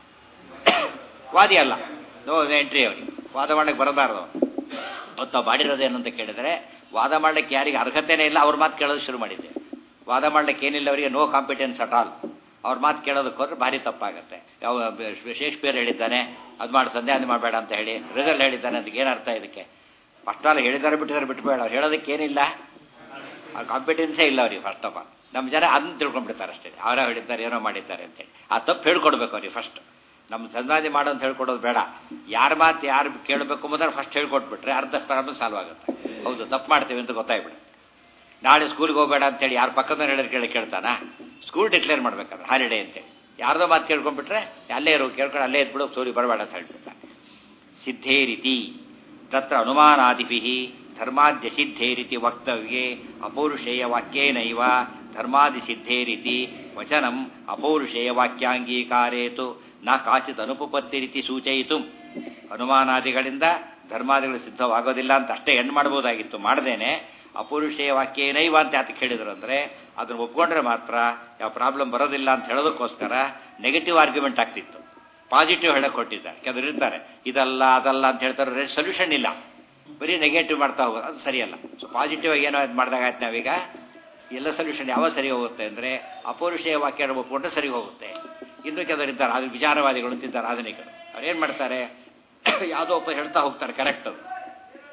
ವಾದಿ ಅಲ್ಲ ನೋ ಎಂಟ್ರಿ ಅವನಿಗೆ ವಾದ ಮಾಡಕ್ಕೆ ಬರಬಾರ್ದು ಅವತ್ತು ತಾವು ಮಾಡಿರೋದೇನು ಅಂತ ಕೇಳಿದ್ರೆ ವಾದ ಮಾಡ್ಲಿಕ್ಕೆ ಯಾರಿಗೆ ಅರ್ಹತೆನೇ ಇಲ್ಲ ಅವ್ರ ಮಾತು ಕೇಳೋದು ಶುರು ಮಾಡಿದ್ದೆ ವಾದ ಮಾಡ್ಲಿಕ್ಕೆ ಏನಿಲ್ಲ ಅವರಿಗೆ ನೋ ಕಾಂಪಿಟೆನ್ಸ್ ಅಟ್ ಆಲ್ ಅವ್ರ ಮಾತು ಕೇಳೋದಕ್ಕೆ ಹೋದ್ರೆ ಭಾರಿ ತಪ್ಪಾಗುತ್ತೆ ಯಾವ ಶೇಕ್ಸ್ಪಿಯರ್ ಹೇಳಿದ್ದಾನೆ ಅದು ಮಾಡಿ ಸಂಧ್ಯಾ ಅದು ಮಾಡಬೇಡ ಅಂತ ಹೇಳಿ ರಿಸಲ್ಟ್ ಹೇಳಿದ್ದಾನೆ ಅದಕ್ಕೆ ಏನು ಅರ್ಥ ಇದಕ್ಕೆ ಫಸ್ಟ್ ಆಲ್ ಹೇಳಿದ್ದಾರೆ ಬಿಟ್ಟಿದ್ದಾರೆ ಬಿಟ್ಬೇಡ ಅವ್ರು ಹೇಳೋದಕ್ಕೆ ಏನಿಲ್ಲ ಆ ಕಾಂಪಿಟೆನ್ಸೇ ಇಲ್ಲ ಅವ್ರಿಗೆ ಫಸ್ಟ್ ಆಫ್ ಆಲ್ ನಮ್ಮ ಜನ ಅದನ್ನ ತಿಳ್ಕೊಂಡ್ಬಿಡ್ತಾರೆ ಅಷ್ಟೇ ಅವರ ಹೇಳಿದ್ದಾರೆ ಏನೋ ಮಾಡಿದ್ದಾರೆ ಅಂತೇಳಿ ಆ ತಪ್ಪು ಹೇಳ್ಕೊಡ್ಬೇಕು ಅವ್ರಿಗೆ ಫಸ್ಟ್ ನಮ್ಮ ಸಂಧಾನ ಮಾಡೋ ಅಂತ ಹೇಳ್ಕೊಡೋದು ಬೇಡ ಯಾರ ಮಾತು ಯಾರು ಕೇಳಬೇಕು ಮೊದಲು ಫಸ್ಟ್ ಹೇಳ್ಕೊಟ್ಬಿಟ್ರೆ ಅರ್ಧ ಪ್ರಾಬ್ಲಮ್ ಸಾಲ್ವ್ ಆಗುತ್ತೆ ಹೌದು ತಪ್ಪು ಮಾಡ್ತೀವಿ ಅಂತ ಗೊತ್ತಾಗ್ಬಿಡು ನಾಳೆ ಸ್ಕೂಲ್ಗೆ ಹೋಗಬೇಡ ಅಂತೇಳಿ ಯಾರು ಪಕ್ಕದ ಹೇಳಿದ್ರೆ ಕೇಳಿ ಕೇಳ್ತಾನ ಸ್ಕೂಲ್ ಡಿಕ್ಲೇರ್ ಮಾಡ್ಬೇಕಾದ್ರೆ ಹಾಲಿಡೇ ಅಂತೇಳಿ ಯಾರ್ದೋ ಮಾತು ಕೇಳ್ಕೊಂಡ್ಬಿಟ್ರೆ ಅಲ್ಲೇ ಇರು ಕೇಳ್ಕೊಂಡು ಅಲ್ಲೇ ಎದ್ಬಿಡು ಸೋರಿ ಬರಬೇಡ ಅಂತ ಹೇಳ್ಬಿಡ್ತಾನೆ ಸಿದ್ಧೇ ರೀತಿ ತತ್ರ ಅನುಮಾನಾದಿಭಿ ಧರ್ಮಾದ್ಯ ಸಿದ್ಧೇ ರೀತಿ ವಕ್ತವ್ಯೆ ಅಪೌರುಷೇಯ ವಾಕ್ಯೇನೈವ ಧರ್ಮಾದಿ ಸಿದ್ಧೇ ರೀತಿ ವಚನಂ ಅಪೌರುಷೇಯ ವಾಕ್ಯಾಂಗೀಕಾರೇತು ನ ಕಾಚಿತ್ ಅನುಪಪತ್ತಿ ರೀತಿ ಸೂಚಯಿತು ಅನುಮಾನಾದಿಗಳಿಂದ ಧರ್ಮಾದಿಗಳು ಸಿದ್ಧವಾಗೋದಿಲ್ಲ ಅಂತ ಅಷ್ಟೇ ಎಂಡ್ ಮಾಡ್ಬೋದಾಗಿತ್ತು ಮಾಡದೇನೆ ಅಪೌರುಷೇಯ ವಾಕ್ಯೇನೈವ ಅಂತ ಯಾತಕ್ಕೆ ಹೇಳಿದ್ರು ಅಂದರೆ ಅದನ್ನು ಒಪ್ಕೊಂಡ್ರೆ ಮಾತ್ರ ಯಾವ ಪ್ರಾಬ್ಲಮ್ ಬರೋದಿಲ್ಲ ಅಂತ ಹೇಳೋದಕ್ಕೋಸ್ಕರ ನೆಗೆಟಿವ್ ಆರ್ಗ್ಯುಮೆಂಟ್ ಆಗ್ತಿತ್ತು ಪಾಸಿಟಿವ್ ಹೇಳಕ್ ಕೊಟ್ಟಿದ್ದಾರೆ ಕೆಲವರು ಇರ್ತಾರೆ ಇದಲ್ಲ ಅದಲ್ಲ ಅಂತ ಹೇಳ್ತಾರೆ ಸೊಲ್ಯೂಷನ್ ಇಲ್ಲ ಬರೀ ನೆಗೆಟಿವ್ ಮಾಡ್ತಾ ಹೋಗೋದು ಅದು ಸರಿಯಲ್ಲ ಸೊ ಪಾಸಿಟಿವ್ ಆಗಿ ಏನೋ ಇದು ಮಾಡಿದಾಗ ಆಯ್ತು ನಾವೀಗ ಎಲ್ಲ ಸೊಲ್ಯೂಷನ್ ಯಾವ ಸರಿ ಹೋಗುತ್ತೆ ಅಂದರೆ ಅಪೌರುಷೇಯ ವಾಕ್ಯ ಒಪ್ಕೊಂಡ್ರೆ ಸರಿ ಹೋಗುತ್ತೆ ಇನ್ನು ಕೆಲವರು ಇದ್ದಾರೆ ಅದು ವಿಚಾರವಾದಿಗಳು ಅಂತಿದ್ದಾರೆ ಆಧುನಿಕರು ಅವ್ರು ಏನು ಮಾಡ್ತಾರೆ ಯಾವುದೋ ಒಬ್ಬ ಹೇಳ್ತಾ ಹೋಗ್ತಾರೆ ಕರೆಕ್ಟ್ ಅದು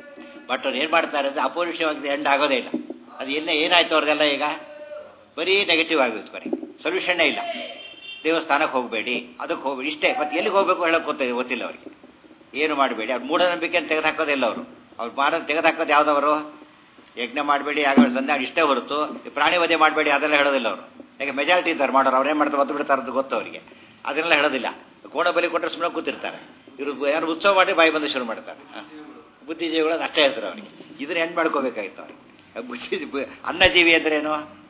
ಬಟ್ ಅವ್ರು ಏನು ಮಾಡ್ತಾರೆ ಅಂದರೆ ಅಪೌರುಷವಾಗಿ ಎಂಡ್ ಆಗೋದೇ ಇಲ್ಲ ಅದು ಎಲ್ಲ ಏನಾಯ್ತು ಅವ್ರದೆಲ್ಲ ಈಗ ಬರೀ ನೆಗೆಟಿವ್ ಆಗುತ್ತೆ ಕೊನೆ ಸೊಲ್ಯೂಷನ್ನೇ ಇಲ್ಲ ದೇವಸ್ಥಾನಕ್ಕೆ ಹೋಗಬೇಡಿ ಅದಕ್ಕೆ ಹೋಗಬೇಡಿ ಇಷ್ಟೇ ಮತ್ತೆ ಎಲ್ಲಿಗೆ ಹೋಗಬೇಕು ಹೇಳೋಕೆ ಗೊತ್ತ ಗೊತ್ತಿಲ್ಲ ಅವರಿಗೆ ಏನು ಮಾಡಬೇಡಿ ಅವ್ರು ಮೂಢನಂಬಿಕೆಯನ್ನು ತೆಗೆದುಹಾಕೋದಿಲ್ಲ ಅವರು ಅವ್ರು ಮಾಡೋದು ತೆಗೆದುಹಾಕೋದು ಯಾವುದವರು ಯಜ್ಞ ಮಾಡಬೇಡಿ ಆಗ ಸಂಧ್ಯಾ ಇಷ್ಟೇ ಹೊರತು ಈ ಪ್ರಾಣಿ ವಧೆ ಮಾಡಬೇಡಿ ಅದೆಲ್ಲ ಹೇಳೋದಿಲ್ಲ ಅವರು ಯಾಕೆ ಮೆಜಾರಿಟಿ ಇದ್ದಾರೆ ಮಾಡೋರು ಅವ್ರೇನು ಮಾಡ್ತಾರೆ ಒತ್ತು ಬಿಡ್ತಾರೆ ಅಂತ ಗೊತ್ತು ಅವರಿಗೆ ಅದನ್ನೆಲ್ಲ ಹೇಳೋದಿಲ್ಲ ಕೋಣ ಬಲಿ ಕೊಟ್ಟರೆ ಸುಮ್ಮನೆ ಕೂತಿರ್ತಾರೆ ಇವರು ಯಾರು ಉತ್ಸವ ಮಾಡಿ ಬಾಯಿ ಬಂದು ಶುರು ಮಾಡ್ತಾರೆ ಹ. ಬುದ್ಧಿಜೀವಿಗಳು ಅದು ಅಷ್ಟೇ ಹೇಳ್ತಾರೆ ಅವರಿಗೆ ಇದನ್ನ ಹೆಣ್ಣು ಮಾಡ್ಕೋಬೇಕಾಗಿತ್ತು ಅವ್ರಿಗೆ ಬುದ್ಧಿ ಬು- ಅನ್ನಜೀವಿ ಅಂದ್ರೇನು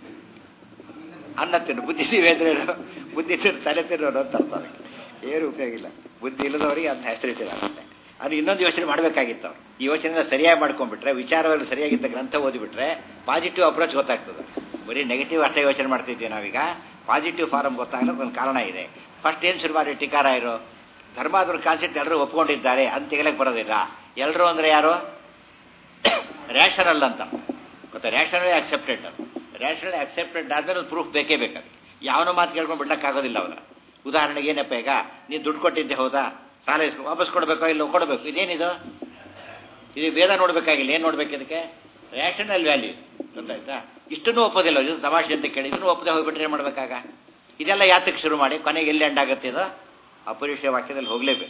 ಅನ್ನ ತಿನ್ನು ಬುದ್ಧಿಜೀವಿ ಅಂದ್ರೇನು ಬುದ್ಧಿ ತಿನ್ನು ತಲೆ ತಿನ್ನೋರು ಅಂತ ಅರ್ಥ ಅದಕ್ಕೆ ಏನು ಉಪಯೋಗ ಇಲ್ಲ ಬುದ್ಧಿ ಇಲ್ಲದವರಿಗೆ ಅದನ್ನ ಹೆಸರಿಟ್ಟಿದ್ದಾರೆ ಅದು ಇನ್ನೊಂದು ಯೋಚನೆ ಮಾಡಬೇಕಾಗಿತ್ತು ಅವ್ರು ಈ ಯೋಚನೆ ಸರಿಯಾಗಿ ಮಾಡ್ಕೊಂಡ್ಬಿಟ್ರೆ ವಿಚಾರವನ್ನು ಸರಿಯಾಗಿದ್ದ ಗ್ರಂಥ ಓದಿಬಿಟ್ರೆ ಪಾಸಿಟಿವ್ ಅಪ್ರೋಚ್ ಗೊತ್ತಾಗ್ತದೆ ಬರೀ ನೆಗೆಟಿವ್ ಅಷ್ಟೇ ಯೋಚನೆ ಮಾಡ್ತಿದ್ದೀವಿ ನಾವೀಗ ಪಾಸಿಟಿವ್ ಫಾರಮ್ ಗೊತ್ತಾಗಲಿಕ್ಕೆ ಒಂದು ಕಾರಣ ಇದೆ ಫಸ್ಟ್ ಏನು ಶುರು ಮಾಡಿ ಟೀಕಾರ ಇರೋ ಧರ್ಮಾದ್ರ ಕಾನ್ಸೆಪ್ಟ್ ಎಲ್ಲರೂ ಒಪ್ಕೊಂಡಿದ್ದಾರೆ ಅಂತ ತೆಗಲಕ್ಕೆ ಬರೋದಿಲ್ಲ ಎಲ್ಲರೂ ಅಂದರೆ ಯಾರು ರ್ಯಾಷನಲ್ ಅಂತ ಗೊತ್ತಾ ರ್ಯಾಷನಲ್ ಆಕ್ಸೆಪ್ಟೆಡ್ ರ್ಯಾಷನಲ್ ಆಕ್ಸೆಪ್ಟೆಡ್ ಆದ್ರೆ ಪ್ರೂಫ್ ಬೇಕೇ ಬೇಕಾದ್ರೆ ಯಾವನೋ ಮಾತು ಕೇಳ್ಕೊಂಡು ಬಿಡಕ್ಕಾಗೋದಿಲ್ಲ ಅವನ ಉದಾಹರಣೆಗೆ ಏನಪ್ಪ ಈಗ ನೀನು ದುಡ್ಡು ಕೊಟ್ಟಿದ್ದೆ ಹೌದಾ ಸಾಲ ಇಸ್ಕೊ ವಾಪಸ್ ಕೊಡಬೇಕೋ ಇಲ್ಲ ಕೊಡಬೇಕು ಇದೇನಿದು ಇದು ವೇದ ನೋಡ್ಬೇಕಾಗಿಲ್ಲ ಏನು ನೋಡ್ಬೇಕು ಇದಕ್ಕೆ ರ್ಯಾಷನಲ್ ವ್ಯಾಲ್ಯೂ ಗೊತ್ತಾಯ್ತಾ ಇಷ್ಟನ್ನು ಒಪ್ಪೋದಿಲ್ಲ ಇದು ತಮಾಷೆ ಅಂತ ಕೇಳಿ ಇದನ್ನು ಒಪ್ಪದೆ ಹೋಗ್ಬಿಟ್ರೆ ಏನು ಮಾಡ್ಬೇಕಾಗ ಇದೆಲ್ಲ ಯಾತಕ್ಕೆ ಶುರು ಮಾಡಿ ಕೊನೆಗೆ ಎಲ್ಲಿ ಎಂಡ್ ಆಗುತ್ತೆ ಇದು ಅಪೌರುಷೇಯ ವಾಕ್ಯದಲ್ಲಿ ಹೋಗಲೇಬೇಕು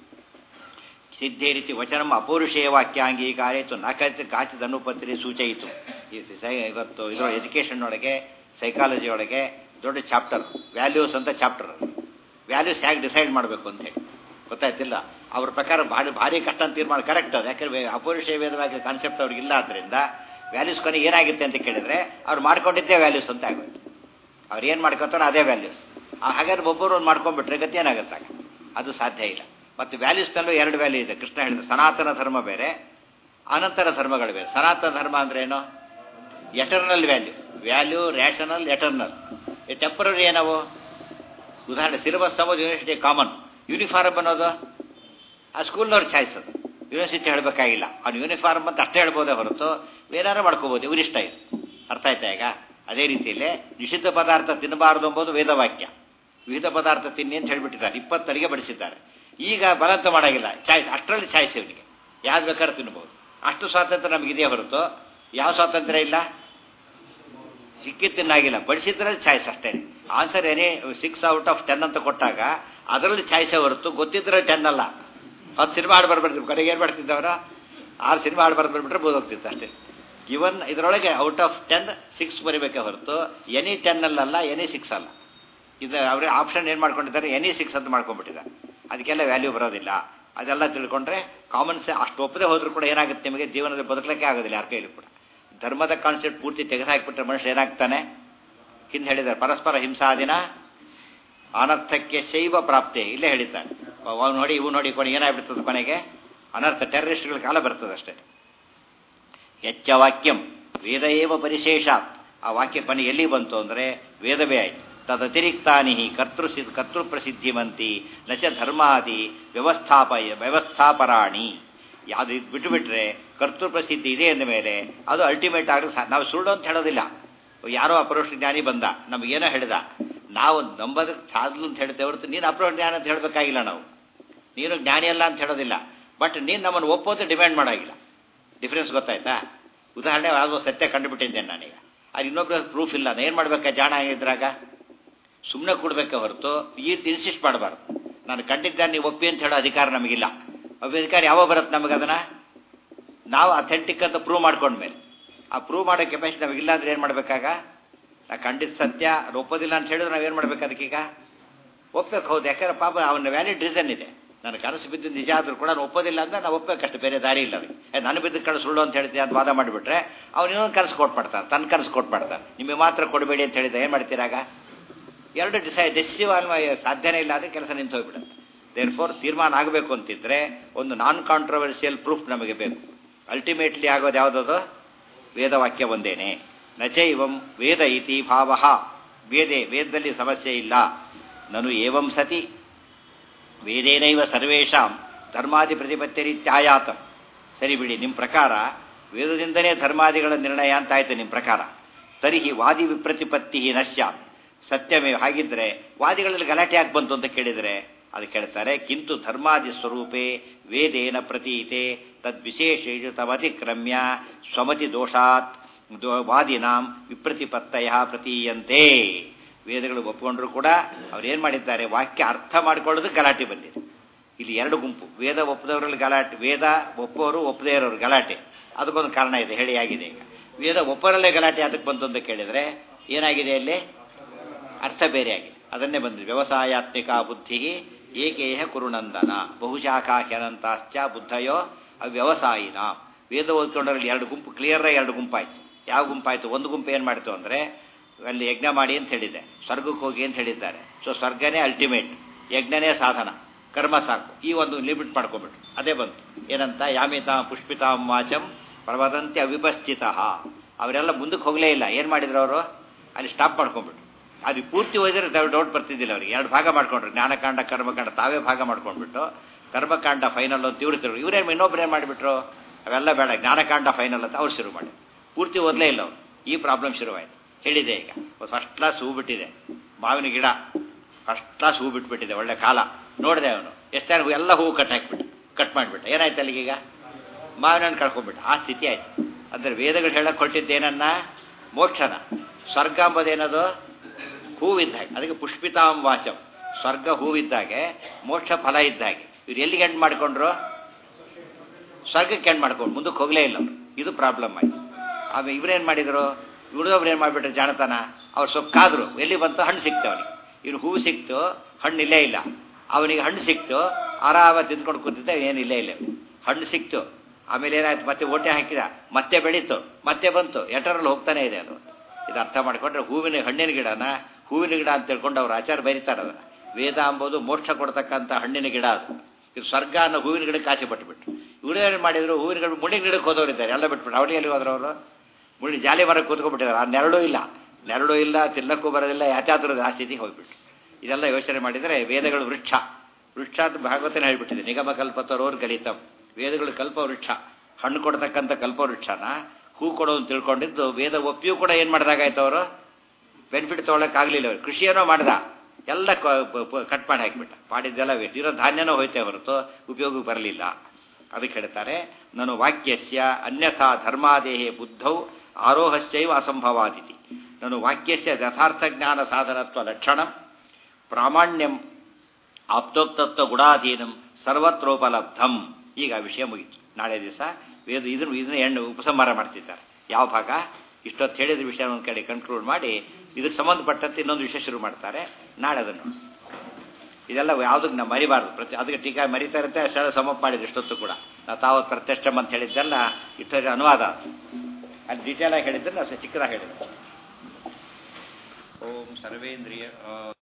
ಸಿದ್ಧೇ ರೀತಿ ವಚನಂ ಅಪೌರುಷೇಯ ವಾಕ್ಯ ಅಂಗೀಕಾರೇತು ನಾಕೈತು ಕಾಚಿದ ಅನುಪತ್ರಿ ಸೂಚಯಿತು ಈ ಸೈ- ಇವತ್ತು ಇದರ ಎಜುಕೇಷನ್ ಒಳಗೆ ಸೈಕಾಲಜಿ ಒಳಗೆ ದೊಡ್ಡ ಚಾಪ್ಟರ್ ವ್ಯಾಲ್ಯೂಸ್ ಅಂತ ಚಾಪ್ಟರ್ ವ್ಯಾಲ್ಯೂಸ್ ಹೇಗೆ ಡಿಸೈಡ್ ಮಾಡಬೇಕು ಅಂತ ಹೇಳಿ ಗೊತ್ತಾಯ್ತಿಲ್ಲ ಅವ್ರ ಪ್ರಕಾರ ಭಾರಿ ಭಾರಿ ಕಷ್ಟ ಅಂತ ತೀರ್ಮಾನ ಕರೆಕ್ಟ್ ಅದು ಯಾಕಂದ್ರೆ ಅಪೌರುಷೇಯ ವೇದವಾಗಿ ಕಾನ್ಸೆಪ್ಟ್ ಅವ್ರಿಗೆ ಇಲ್ಲ ಆದ್ದರಿಂದ ವ್ಯಾಲ್ಯೂಸ್ ಕೊನೆಗೆ ಏನಾಗುತ್ತೆ ಅಂತ ಕೇಳಿದ್ರೆ ಅವ್ರು ಮಾಡ್ಕೊಂಡಿದ್ದೇ ವ್ಯಾಲ್ಯೂಸ್ ಅಂತ ಆಗೋಯ್ತು ಅವ್ರು ಏನು ಮಾಡ್ಕೊತಾರೋ ಅದೇ ವ್ಯಾಲ್ಯೂಸ್ ಹಾಗಾದ್ರೆ ಒಬ್ಬರು ಒಂದು ಮಾಡ್ಕೊಂಡ್ಬಿಟ್ರೆ ಗತಿ ಏನಾಗುತ್ತಾಗ ಅದು ಸಾಧ್ಯ ಇಲ್ಲ ಮತ್ತು ವ್ಯಾಲ್ಯೂಸ್ನಲ್ಲೂ ಎರಡು ವ್ಯಾಲ್ಯೂ ಇದೆ ಕೃಷ್ಣ ಹೇಳಿದ ಸನಾತನ ಧರ್ಮ ಬೇರೆ ಅನಂತರ ಧರ್ಮಗಳು ಬೇರೆ ಸನಾತನ ಧರ್ಮ ಅಂದ್ರೆ ಏನು eternal value value rational eternal ಈ ಟೆಂಪರರಿ ಏನವು ಉದಾಹರಣೆ ಸಿಲೆಬಸ್ ಅನ್ನೋದು ಯೂನಿವರ್ಸಿಟಿ ಕಾಮನ್ ಯೂನಿಫಾರ್ಮ್ ಅನ್ನೋದು ಆ ಸ್ಕೂಲ್ನವ್ರ ಚಾಯ್ಸ್ ಅದು ಯೂನಿವರ್ಸಿಟಿ ಹೇಳಬೇಕಾಗಿಲ್ಲ ಅವ್ನು ಯೂನಿಫಾರ್ಮ್ ಅಂತ ಅಷ್ಟೇ ಹೇಳ್ಬೋದೇ ಹೊರತು ಬೇರೆ ಮಾಡ್ಕೋಬೋದು ಇವರಿಷ್ಟ ಇದು ಅರ್ಥ ಆಯ್ತಾ ಈಗ ಅದೇ ರೀತಿಯಲ್ಲೇ ನಿಷಿದ್ಧ ಪದಾರ್ಥ ತಿನ್ನಬಾರದು ಎಂಬುದು ವೇದವಾಕ್ಯ ವಿವಿಧ ಪದಾರ್ಥ ತಿನ್ನಿ ಅಂತ ಹೇಳ್ಬಿಟ್ಟಿದ್ದಾರೆ ಇಪ್ಪತ್ತರಿಗೆ ಬಡಿಸಿದ್ದಾರೆ ಈಗ ಬಲಂತ ಮಾಡಾಗಿಲ್ಲ ಚಾಯ್ಸ್ ಅಷ್ಟರಲ್ಲಿ ಚಾಯ್ಸ್ ಇವನಿಗೆ ಯಾವ್ದು ಬೇಕಾದ್ರೂ ತಿನ್ಬೋದು ಅಷ್ಟು ಸ್ವಾತಂತ್ರ್ಯ ನಮಗಿದೆಯೇ ಹೊರತು ಯಾವ ಸ್ವಾತಂತ್ರ್ಯ ಇಲ್ಲ ಸಿಕ್ಕಿದ್ದು ತಿನ್ನಾಗಿಲ್ಲ ಬಡಿಸಿದ್ರಲ್ಲಿ ಚಾಯ್ಸ್ ಅಷ್ಟೇ ಆನ್ಸರ್ ಏನೇ ಸಿಕ್ಸ್ ಔಟ್ ಆಫ್ ಟೆನ್ ಅಂತ ಕೊಟ್ಟಾಗ ಅದರಲ್ಲಿ ಚಾಯ್ಸೇ ಹೊರತು ಗೊತ್ತಿದ್ರೆ ಟೆನ್ ಅಲ್ಲ ಹತ್ತು ಸಿನಿಮಾ ಆಡಿ ಬರ್ಬಿಡ್ತೀವಿ ಕಡೆಗೆ ಏನು ಮಾಡ್ತಿದ್ದವರ ಆರು ಸಿನಿಮಾ ಆಡಿ ಬರ್ದು ಬಿಟ್ರೆ ಬೋದೋಗ್ತಿತ್ತು ಅಷ್ಟೇ ಇವನ್ ಇದರೊಳಗೆ ಔಟ್ ಆಫ್ ಟೆನ್ ಸಿಕ್ಸ್ ಬರಿಬೇಕೆ ಹೊರತು ಎನಿ ಟೆನ್ ಅಲ್ಲ ಎನಿ ಸಿಕ್ಸ್ ಅಲ್ಲ ಇದು ಅವರೇ ಆಪ್ಷನ್ ಏನು ಮಾಡ್ಕೊಂಡಿದ್ದಾರೆ ಎನಿ ಸಿಕ್ಸ್ ಅಂತ ಮಾಡ್ಕೊಂಡ್ಬಿಟ್ಟಿದ್ದಾರೆ ಅದಕ್ಕೆಲ್ಲ ವ್ಯಾಲ್ಯೂ ಬರೋದಿಲ್ಲ ಅದೆಲ್ಲ ತಿಳ್ಕೊಂಡ್ರೆ ಕಾಮನ್ ಸೆ ಅಷ್ಟು ಒಪ್ಪದೆ ಹೋದ್ರೂ ಕೂಡ ಏನಾಗುತ್ತೆ ನಿಮಗೆ ಜೀವನದಲ್ಲಿ ಬದುಕಲಿಕ್ಕೆ ಆಗೋದಿಲ್ಲ ಯಾರ ಕೈಲಿ ಕೂಡ ಧರ್ಮದ ಕಾನ್ಸೆಪ್ಟ್ ಪೂರ್ತಿ ತೆಗೆದುಹಾಕ್ಬಿಟ್ರೆ ಮನುಷ್ಯ ಏನಾಗ್ತಾನೆ ಹಿಂದೆ ಹೇಳಿದ್ದಾರೆ ಪರಸ್ಪರ ಹಿಂಸಾದಿನ ಅನರ್ಥಕ್ಕೆ ಶೈವ ಪ್ರಾಪ್ತಿ ಇಲ್ಲೇ ಹೇಳಿದ್ದಾನೆ ಅವ್ನು ನೋಡಿ ಇವು ನೋಡಿ ಕೊನೆ ಏನಾಗ್ಬಿಡ್ತದೆ ಕೊನೆಗೆ ಅನರ್ಥ ಟೆರರಿಸ್ಟ್ಗಳ ಕಾಲ ಬರ್ತದೆ ಅಷ್ಟೇ ಹೆಚ್ಚ ವಾಕ್ಯಂ ವೇದ ಏವ ಪರಿಶೇಷಾತ್ ಆ ವಾಕ್ಯ ಕೊನೆ ಎಲ್ಲಿ ಬಂತು ಅಂದರೆ ವೇದವೇ ಆಯಿತು ತದತಿರಿಕ್ತಾನಿ ಕರ್ತೃ ಕರ್ತೃ ಪ್ರಸಿದ್ಧಿಮಂತಿ ನಚ ಧರ್ಮಾದಿ ವ್ಯವಸ್ಥಾಪಯ ವ್ಯವಸ್ಥಾಪರಾಣಿ ಯಾವುದು ಇದು ಬಿಟ್ಟುಬಿಟ್ರೆ ಕರ್ತೃ ಪ್ರಸಿದ್ಧಿ ಇದೆ ಅಂದ ಮೇಲೆ ಅದು ಅಲ್ಟಿಮೇಟ್ ಆಗ ನಾವು ಸುಳ್ಳು ಅಂತ ಹೇಳೋದಿಲ್ಲ ಯಾರೋ ಅಪರೋಕ್ಷ ಜ್ಞಾನಿ ಬಂದ ನಮಗೇನೋ ಹೇಳಿದ ನಾವು ನಂಬೋದಕ್ಕೆ ಸಾಧಲು ಅಂತ ಹೇಳ್ತೇವೆ ಹೊರತು ನೀನು ಅಪರೋಕ್ಷ ಜ್ಞಾನ ಅಂತ ಹೇಳಬೇಕಾಗಿಲ್ಲ ನಾವು ನೀನು ಜ್ಞಾನಿ ಅಲ್ಲ ಅಂತ ಹೇಳೋದಿಲ್ಲ ಬಟ್ ನೀನು ನಮ್ಮನ್ನು ಒಪ್ಪೋದು ಡಿಮ್ಯಾಂಡ್ ಮಾಡೋಗಿಲ್ಲ ಡಿಫ್ರೆನ್ಸ್ ಗೊತ್ತಾಯ್ತಾ ಉದಾಹರಣೆ ಯಾವುದೋ ಸತ್ಯ ಕಂಡುಬಿಟ್ಟಿದ್ದೇನೆ ನಾನೀಗ ಅದು ಇನ್ನೊಬ್ಬರ ಪ್ರೂಫ್ ಇಲ್ಲ ನಾನು ಏನು ಮಾಡ್ಬೇಕಾ ಜಾಣ ಆಗಿದ್ರಾಗ ಸುಮ್ಮನೆ ಕೊಡ್ಬೇಕೆ ಹೊರತು ಈ ಇನ್ಸಿಸ್ಟ್ ಮಾಡಬಾರ್ದು ನಾನು ಕಂಡಿದ್ದಾನೆ ನೀವು ಒಪ್ಪಿ ಅಂತ ಹೇಳೋ ಅಧಿಕಾರ ನಮಗಿಲ್ಲ ಒಬ್ಬ ಅಧಿಕಾರ ಯಾವಾಗ ಬರುತ್ತೆ ನಮಗೆ ಅದನ್ನು ನಾವು ಅಥೆಂಟಿಕ್ ಅಂತ ಪ್ರೂವ್ ಮಾಡ್ಕೊಂಡ್ಮೇಲೆ ಆ ಪ್ರೂವ್ ಮಾಡೋ ಕೆಪಾಸಿಟಿ ನಮಗಿಲ್ಲ ಅಂದ್ರೆ ಏನು ಮಾಡಬೇಕಾಗ ನಾ ಖಂಡಿತ ಸತ್ಯ ಅದು ಒಪ್ಪೋದಿಲ್ಲ ಅಂತ ಹೇಳಿದ್ರೆ ನಾವೇನು ಮಾಡ್ಬೇಕು ಅದಕ್ಕೀಗ ಒಪ್ಪಬೇಕು ಹೌದು ಯಾಕಂದ್ರೆ ಪಾಪ ಅವನ ವ್ಯಾಲಿಡ್ ರೀಸನ್ ಇದೆ ನನ್ನ ಕನಸು ಬಿದ್ದು ನಿಜ ಆದರೂ ಕೂಡ ನಾನು ಒಪ್ಪೋದಿಲ್ಲ ಅಂದ್ರೆ ನಾವು ಒಪ್ಪಬೇಕಷ್ಟು ಬೇರೆ ದಾರಿ ಇಲ್ಲ ಅವನಿಗೆ ಏ, ನಾನು ಬಿದ್ದು ಕನಸು ಸುಳ್ಳು ಅಂತ ಹೇಳ್ತೀನಿ ಅಂತ ವಾದ ಮಾಡಿಬಿಟ್ರೆ ಅವ್ನು ಇನ್ನೊಂದು ಕನಸು ಕೊಟ್ಟು ಮಾಡ್ತಾನೆ ತನ್ನ ಕನಸು ಕೊಟ್ಟು ಮಾಡ್ತಾನೆ ನಿಮಗೆ ಮಾತ್ರ ಕೊಡಬೇಡಿ ಅಂತ ಹೇಳಿದ ಏನು ಮಾಡ್ತೀರಾಗ ಎರಡು ಡಿಸೈಡ್ ಡೆಸಿವ್ ಅನ್ವಯ ಸಾಧ್ಯನೇ ಇಲ್ಲ ಆದರೆ ಕೆಲಸ ನಿಂತು ಹೋಗ್ಬಿಡುತ್ತೆ ದೇರ್ ಫೋರ್ ತೀರ್ಮಾನ ಆಗಬೇಕು ಅಂತಿದ್ರೆ ಒಂದು ನಾನ್ ಕಾಂಟ್ರವರ್ಸಿಯಲ್ ಪ್ರೂಫ್ ನಮಗೆ ಬೇಕು ಅಲ್ಟಿಮೇಟ್ಲಿ ಆಗೋದು ಯಾವುದದು ವೇದವಾಕ್ಯ ಒಂದೇನೆ ನಚೈವಂ ವೇದ ಇತಿ ಭಾವ ವೇದೆ ವೇದದಲ್ಲಿ ಸಮಸ್ಯೆ ಇಲ್ಲ ನನು ಏವಂ ಸತಿ ವೇದೇನೈವ ಸರ್ವೇಷಾಂ ಧರ್ಮಾದಿ ಪ್ರತಿಪತ್ತಿರಿತ್ಯಾಯಾತಂ ಸರಿ ಬಿಡಿ ನಿಮ್ಮ ಪ್ರಕಾರ ವೇದದಿಂದಲೇ ಧರ್ಮಾದಿಗಳ ನಿರ್ಣಯ ಅಂತ ಆಯ್ತು ನಿಮ್ಮ ಪ್ರಕಾರ ತರಿಹಿ ವಾದಿ ವಿಪ್ರತಿಪತ್ತಿ ನಶ್ಯಾತ್ ಸತ್ಯವೇ ಹಾಗಿದ್ರೆ ವಾದಿಗಳಲ್ಲಿ ಗಲಾಟೆ ಯಾಕೆ ಬಂತು ಅಂತ ಕೇಳಿದರೆ ಅದು ಕೇಳ್ತಾರೆ ಕಿಂತು ಧರ್ಮಾದಿ ಸ್ವರೂಪೇ ವೇದೇನ ಪ್ರತೀತೆ ತದ್ವಿಶೇಷೇಷು ತಮತಿಕ್ರಮ್ಯ ಸ್ವಮತಿ ದೋಷಾತ್ ದೋ- ವಾದಿನಾಂ ವಿಪ್ರತಿಪತ್ತಯ ಪ್ರತೀಯಂತೆ ವೇದಗಳು ಒಪ್ಪಿಕೊಂಡ್ರು ಕೂಡ ಅವ್ರೇನು ಮಾಡಿದ್ದಾರೆ ವಾಕ್ಯ ಅರ್ಥ ಮಾಡ್ಕೊಳ್ಳೋದು ಗಲಾಟೆ ಬಂದಿದೆ ಇಲ್ಲಿ ಎರಡು ಗುಂಪು ವೇದ ಒಪ್ಪದವರಲ್ಲಿ ಗಲಾಟೆ ವೇದ ಒಪ್ಪೋರು ಒಪ್ಪದೇ ಇರೋರು ಗಲಾಟೆ ಅದಕ್ಕೊಂದು ಕಾರಣ ಇದೆ ಹೇಳಿ ಆಗಿದೆ ಈಗ ವೇದ ಒಪ್ಪರಲ್ಲೇ ಗಲಾಟೆ ಅದಕ್ಕೆ ಬಂತು ಅಂತ ಕೇಳಿದರೆ ಏನಾಗಿದೆ ಅಲ್ಲಿ ಅರ್ಥ ಬೇರೆ ಆಗಿದೆ ಅದನ್ನೇ ಬಂದಿದೆ ವ್ಯವಸಾಯಾತ್ಮಿಕ ಬುದ್ಧಿ ಏಕೇಹ ಕುರುನಂದನ ಬಹುಶಾಖಾಖ್ಯನಂತಾಶ್ಚ ಬುದ್ಧಯೋ ಅವ್ಯವಸಾಯಿನ ವೇದ ಓದ್ಕೊಂಡ್ರಲ್ಲಿ ಎರಡು ಗುಂಪು ಕ್ಲಿಯರ್ ಎರಡು ಗುಂಪಾಯ್ತು ಯಾವ ಗುಂಪಾಯ್ತು ಒಂದು ಗುಂಪು ಏನು ಮಾಡ್ತು ಅಂದರೆ ಅಲ್ಲಿ ಯಜ್ಞ ಮಾಡಿ ಅಂತ ಹೇಳಿದೆ ಸ್ವರ್ಗಕ್ಕೆ ಹೋಗಿ ಅಂತ ಹೇಳಿದ್ದಾರೆ ಸೊ ಸ್ವರ್ಗನೇ ಅಲ್ಟಿಮೇಟ್ ಯಜ್ಞನೇ ಸಾಧನ ಕರ್ಮ ಸಾಕು ಈ ಒಂದು ಲಿಮಿಟ್ ಮಾಡ್ಕೊಂಡ್ಬಿಟ್ರು ಅದೇ ಬಂತು ಏನಂತ ಯಾಮಿತಾ ಪುಷ್ಪಿತಾಂ ವಾಚಂ ಪ್ರವದಂತೆ ಅವಿಪಸ್ಥಿತ ಅವರೆಲ್ಲ ಮುಂದಕ್ಕೆ ಹೋಗಲೇ ಇಲ್ಲ ಏನು ಮಾಡಿದ್ರು ಅವರು ಅಲ್ಲಿ ಸ್ಟಾಪ್ ಮಾಡ್ಕೊಂಡ್ಬಿಟ್ರು ಅದು ಪೂರ್ತಿ ಓದಿದ್ರೆ ಡೌಟ್ ಬರ್ತಿದ್ದಿಲ್ಲ ಅವ್ರಿಗೆ ಎರಡು ಭಾಗ ಮಾಡ್ಕೊಂಡ್ರು ಜ್ಞಾನಕಾಂಡ ಕರ್ಮಕಾಂಡ ತಾವೇ ಭಾಗ ಮಾಡ್ಕೊಂಡ್ಬಿಟ್ಟು ಕರ್ಮಕಾಂಡ ಫೈನಲ್ ಅಂತ ಇವ್ರು ಇವರೇನು ಇನ್ನೊಬ್ರು ಏನು ಮಾಡಿಬಿಟ್ರು ಅವೆಲ್ಲ ಬೇಡ ಜ್ಞಾನಕಾಂಡ ಫೈನಲ್ ಅಂತ ಅವ್ರು ಶುರು ಮಾಡಿ ಪೂರ್ತಿ ಓದಲೇ ಇಲ್ಲ ಅವ್ರು ಈ ಪ್ರಾಬ್ಲಮ್ ಶುರುವಾಯಿತು ಹೇಳಿದೆ ಈಗ ಫಸ್ಟ್ ಕ್ಲಾಸ್ ಹೂ ಬಿಟ್ಟಿದೆ ಮಾವಿನ ಗಿಡ ಫಸ್ಟ್ ಕ್ಲಾಸ್ ಹೂ ಬಿಟ್ಬಿಟ್ಟಿದೆ ಒಳ್ಳೆ ಕಾಲ ನೋಡಿದೆ ಅವನು ಎಷ್ಟಾರು ಹೂ ಎಲ್ಲ ಹೂವು ಕಟ್ ಹಾಕ್ಬಿಟ್ಟು ಕಟ್ ಮಾಡಿಬಿಟ್ಟ ಏನಾಯ್ತು ಅಲ್ಲಿಗೀಗ ಮಾವಿನ ಹಣ್ಣು ಕಳ್ಕೊಂಡ್ಬಿಟ್ಟ ಆ ಸ್ಥಿತಿ ಆಯ್ತು ಅಂದ್ರೆ ವೇದಗಳು ಹೇಳಕ್ ಕೊಟ್ಟಿದ್ದು ಏನನ್ನ ಮೋಕ್ಷನ ಸ್ವರ್ಗ ಅಂಬೋದೇನದು ಹೂವಿದ್ದ ಹಾಗೆ ಅದಕ್ಕೆ ಪುಷ್ಪಿತಾಂ ವಾಚಂ ಸ್ವರ್ಗ ಹೂವಿದ್ದಾಗೆ ಮೋಕ್ಷ ಫಲ ಇದ್ದಾಗೆ ಇವ್ರು ಎಲ್ಲಿಗೆ ಎಂಡ್ ಮಾಡ್ಕೊಂಡ್ರು ಸ್ವರ್ಗಕ್ಕೆ ಎಂಡ್ ಮಾಡ್ಕೊಂಡು ಮುಂದಕ್ಕೆ ಹೋಗಲೇ ಇಲ್ಲ ಅವ್ರು ಇದು ಪ್ರಾಬ್ಲಮ್ ಆಯ್ತು ಆಮೇಲೆ ಇವ್ರೇನು ಮಾಡಿದ್ರು ಉಳಿದವ್ರು ಏನು ಮಾಡಿಬಿಟ್ರೆ ಜಾಣತನ ಅವ್ರು ಸೊಕ್ಕಾದ್ರು ಎಲ್ಲಿ ಬಂತು ಹಣ್ಣು ಸಿಕ್ತು ಅವನಿಗೆ ಇವ್ನು ಹೂವು ಸಿಕ್ತು ಹಣ್ಣು ಇಲ್ಲೇ ಇಲ್ಲ ಅವನಿಗೆ ಹಣ್ಣು ಸಿಕ್ತು ಆರಾಮ ತಿಂದ್ಕೊಂಡು ಕೂತಿದ್ದ ಏನಿಲ್ಲೇ ಇಲ್ಲ ಹಣ್ಣು ಸಿಕ್ತು ಆಮೇಲೆ ಏನಾಯ್ತು ಮತ್ತೆ ಓಟೆ ಹಾಕಿದ ಮತ್ತೆ ಬೆಳೀತು ಮತ್ತೆ ಬಂತು ಎಟರಲ್ಲಿ ಹೋಗ್ತಾನೆ ಇದೆ ಅದು ಇದು ಅರ್ಥ ಮಾಡಿಕೊಂಡ್ರೆ ಹೂವಿನ ಹಣ್ಣಿನ ಗಿಡನ ಹೂವಿನ ಗಿಡ ಅಂತ ತಿಳ್ಕೊಂಡು ಅವ್ರು ಆಚಾರ ಬರೀತಾರೆ ಅದನ್ನ ವೇದ ಅಂಬೋದು ಮೋಕ್ಷ ಕೊಡ್ತಕ್ಕಂಥ ಹಣ್ಣಿನ ಗಿಡ ಅದು ಇದು ಸ್ವರ್ಗ ಅನ್ನೋ ಹೂವಿನ ಗಿಡಕ್ಕೆ ಆಸೆ ಪಟ್ಬಿಟ್ರು ಇವ್ರು ಏನು ಮಾಡಿದ್ರು ಹೂವಿನ ಗಿಡ ಮುಳ್ಳಿನ ಗಿಡಕ್ಕೆ ಹೋದವರಿದ್ದಾರೆ ಎಲ್ಲ ಬಿಟ್ಬಿಟ್ಟು ಅವಳಿಗೆ ಎಲ್ಲಿ ಹೋದ್ರು ಅವರು ಮುಳ್ಳಿ ಜಾಲಿ ಮರಕ್ಕೆ ಕೂತ್ಕೊಂಡ್ಬಿಟ್ಟಿದ್ದಾರೆ ಆ ನೆರಳು ಇಲ್ಲ ನೆರಳು ಇಲ್ಲ ತಿನ್ನಕ್ಕೂ ಬರೋದಿಲ್ಲ ಯಾತ್ಯಾತ್ರದ ಆ ಸ್ಥಿತಿಗೆ ಹೋಗ್ಬಿಟ್ಟು ಇದೆಲ್ಲ ಯೋಚನೆ ಮಾಡಿದರೆ ವೇದಗಳು ವೃಕ್ಷ ವೃಕ್ಷ ಅಂತ ಭಾಗವತನೇ ಹೇಳ್ಬಿಟ್ಟಿದೆ ನಿಗಮ ಕಲ್ಪತರೋರ್ ಗಲಿತಂ ವೇದಗಳು ಕಲ್ಪ ವೃಕ್ಷ ಹಣ್ಣು ಕೊಡ್ತಕ್ಕಂಥ ಕಲ್ಪ ವೃಕ್ಷನ ಹೂ ಕೊಡೋದು ತಿಳ್ಕೊಂಡಿದ್ದು ವೇದ ಒಪ್ಪಿಯೂ ಕೂಡ ಏನು ಮಾಡಿದಾಗಾಯ್ತು ಅವರು ಬೆನಿಫಿಟ್ ತೊಗೊಳಕ್ಕಾಗಲಿಲ್ಲ ಅವರು ಕೃಷಿಯೇನೋ ಮಾಡ್ದ ಎಲ್ಲ ಕಟ್ ಮಾಡಿ ಹಾಕಿಬಿಟ್ಟ ಮಾಡಿದ್ದೆಲ್ಲ ವೇಸ್ಟ್ ಇರೋ ಧಾನ್ಯನೋ ಹೋಯ್ತೆ ಹೊರತು ಉಪಯೋಗಕ್ಕೆ ಬರಲಿಲ್ಲ ಅದಕ್ಕೆ ಹೇಳ್ತಾರೆ ನಾನು ವಾಕ್ಯಸ್ಯ ಅನ್ಯಥಾ ಧರ್ಮಾದೇಹೇ ಬುದ್ಧೌ ಆರೋಹಶ್ಚೈವ ಅಸಂಭವಾದಿತಿ ನಾನು ವಾಕ್ಯಸ್ಯ ಯಥಾರ್ಥ ಜ್ಞಾನ ಸಾಧನತ್ವ ಲಕ್ಷಣ ಪ್ರಾಮಾಣ್ಯಂ ಆಪ್ತೋಕ್ತತ್ವ ಗುಣಾಧೀನಂ ಸರ್ವತ್ರೋಪಲಬ್ಧಂ ಈಗ ಆ ವಿಷಯ ಮುಗಿತು ನಾಳೆ ದಿವಸ ವೇದ ಇದನ್ನು ಇದನ್ನ ಎಣ್ಣು ಉಪಸಂಹಾರ ಮಾಡ್ತಿದ್ದಾರೆ ಯಾವ ಭಾಗ ಇಷ್ಟೊತ್ತು ಹೇಳಿದ ವಿಷಯ ಒಂದು ಕಡೆ ಕನ್ಕ್ಲೂಡ್ ಮಾಡಿ ಇದಕ್ಕೆ ಸಂಬಂಧಪಟ್ಟಂತೆ ಇನ್ನೊಂದು ವಿಷಯ ಶುರು ಮಾಡ್ತಾರೆ ನಾಳೆ ಅದನ್ನು ಇದೆಲ್ಲ ಯಾವುದಕ್ಕೆ ನಾವು ಮರಿಬಾರ್ದು ಪ್ರತಿ ಅದಕ್ಕೆ ಟೀಕಾ ಮರಿತಾ ಇರುತ್ತೆ ಅಷ್ಟೆಲ್ಲ ಸಮಪ್ ಮಾಡಿದ್ರು ಇಷ್ಟೊತ್ತು ಕೂಡ ನಾವು ತಾವು ಪ್ರತ್ಯಕ್ಷ ಅಂತ ಹೇಳಿದ್ದೆಲ್ಲ ಇಷ್ಟ ಅನುವಾದ ಅದು. ಅಲ್ಲಿ ಡೀಟೇಲ್ ಆಗಿ ಹೇಳಿದ್ರೆ ನಾವು ಚಿಕ್ಕದಾಗಿ ಹೇಳಿದ್ದೆ ಓಂ ಸರ್ವೇಂದ್ರಿಯ ಆ,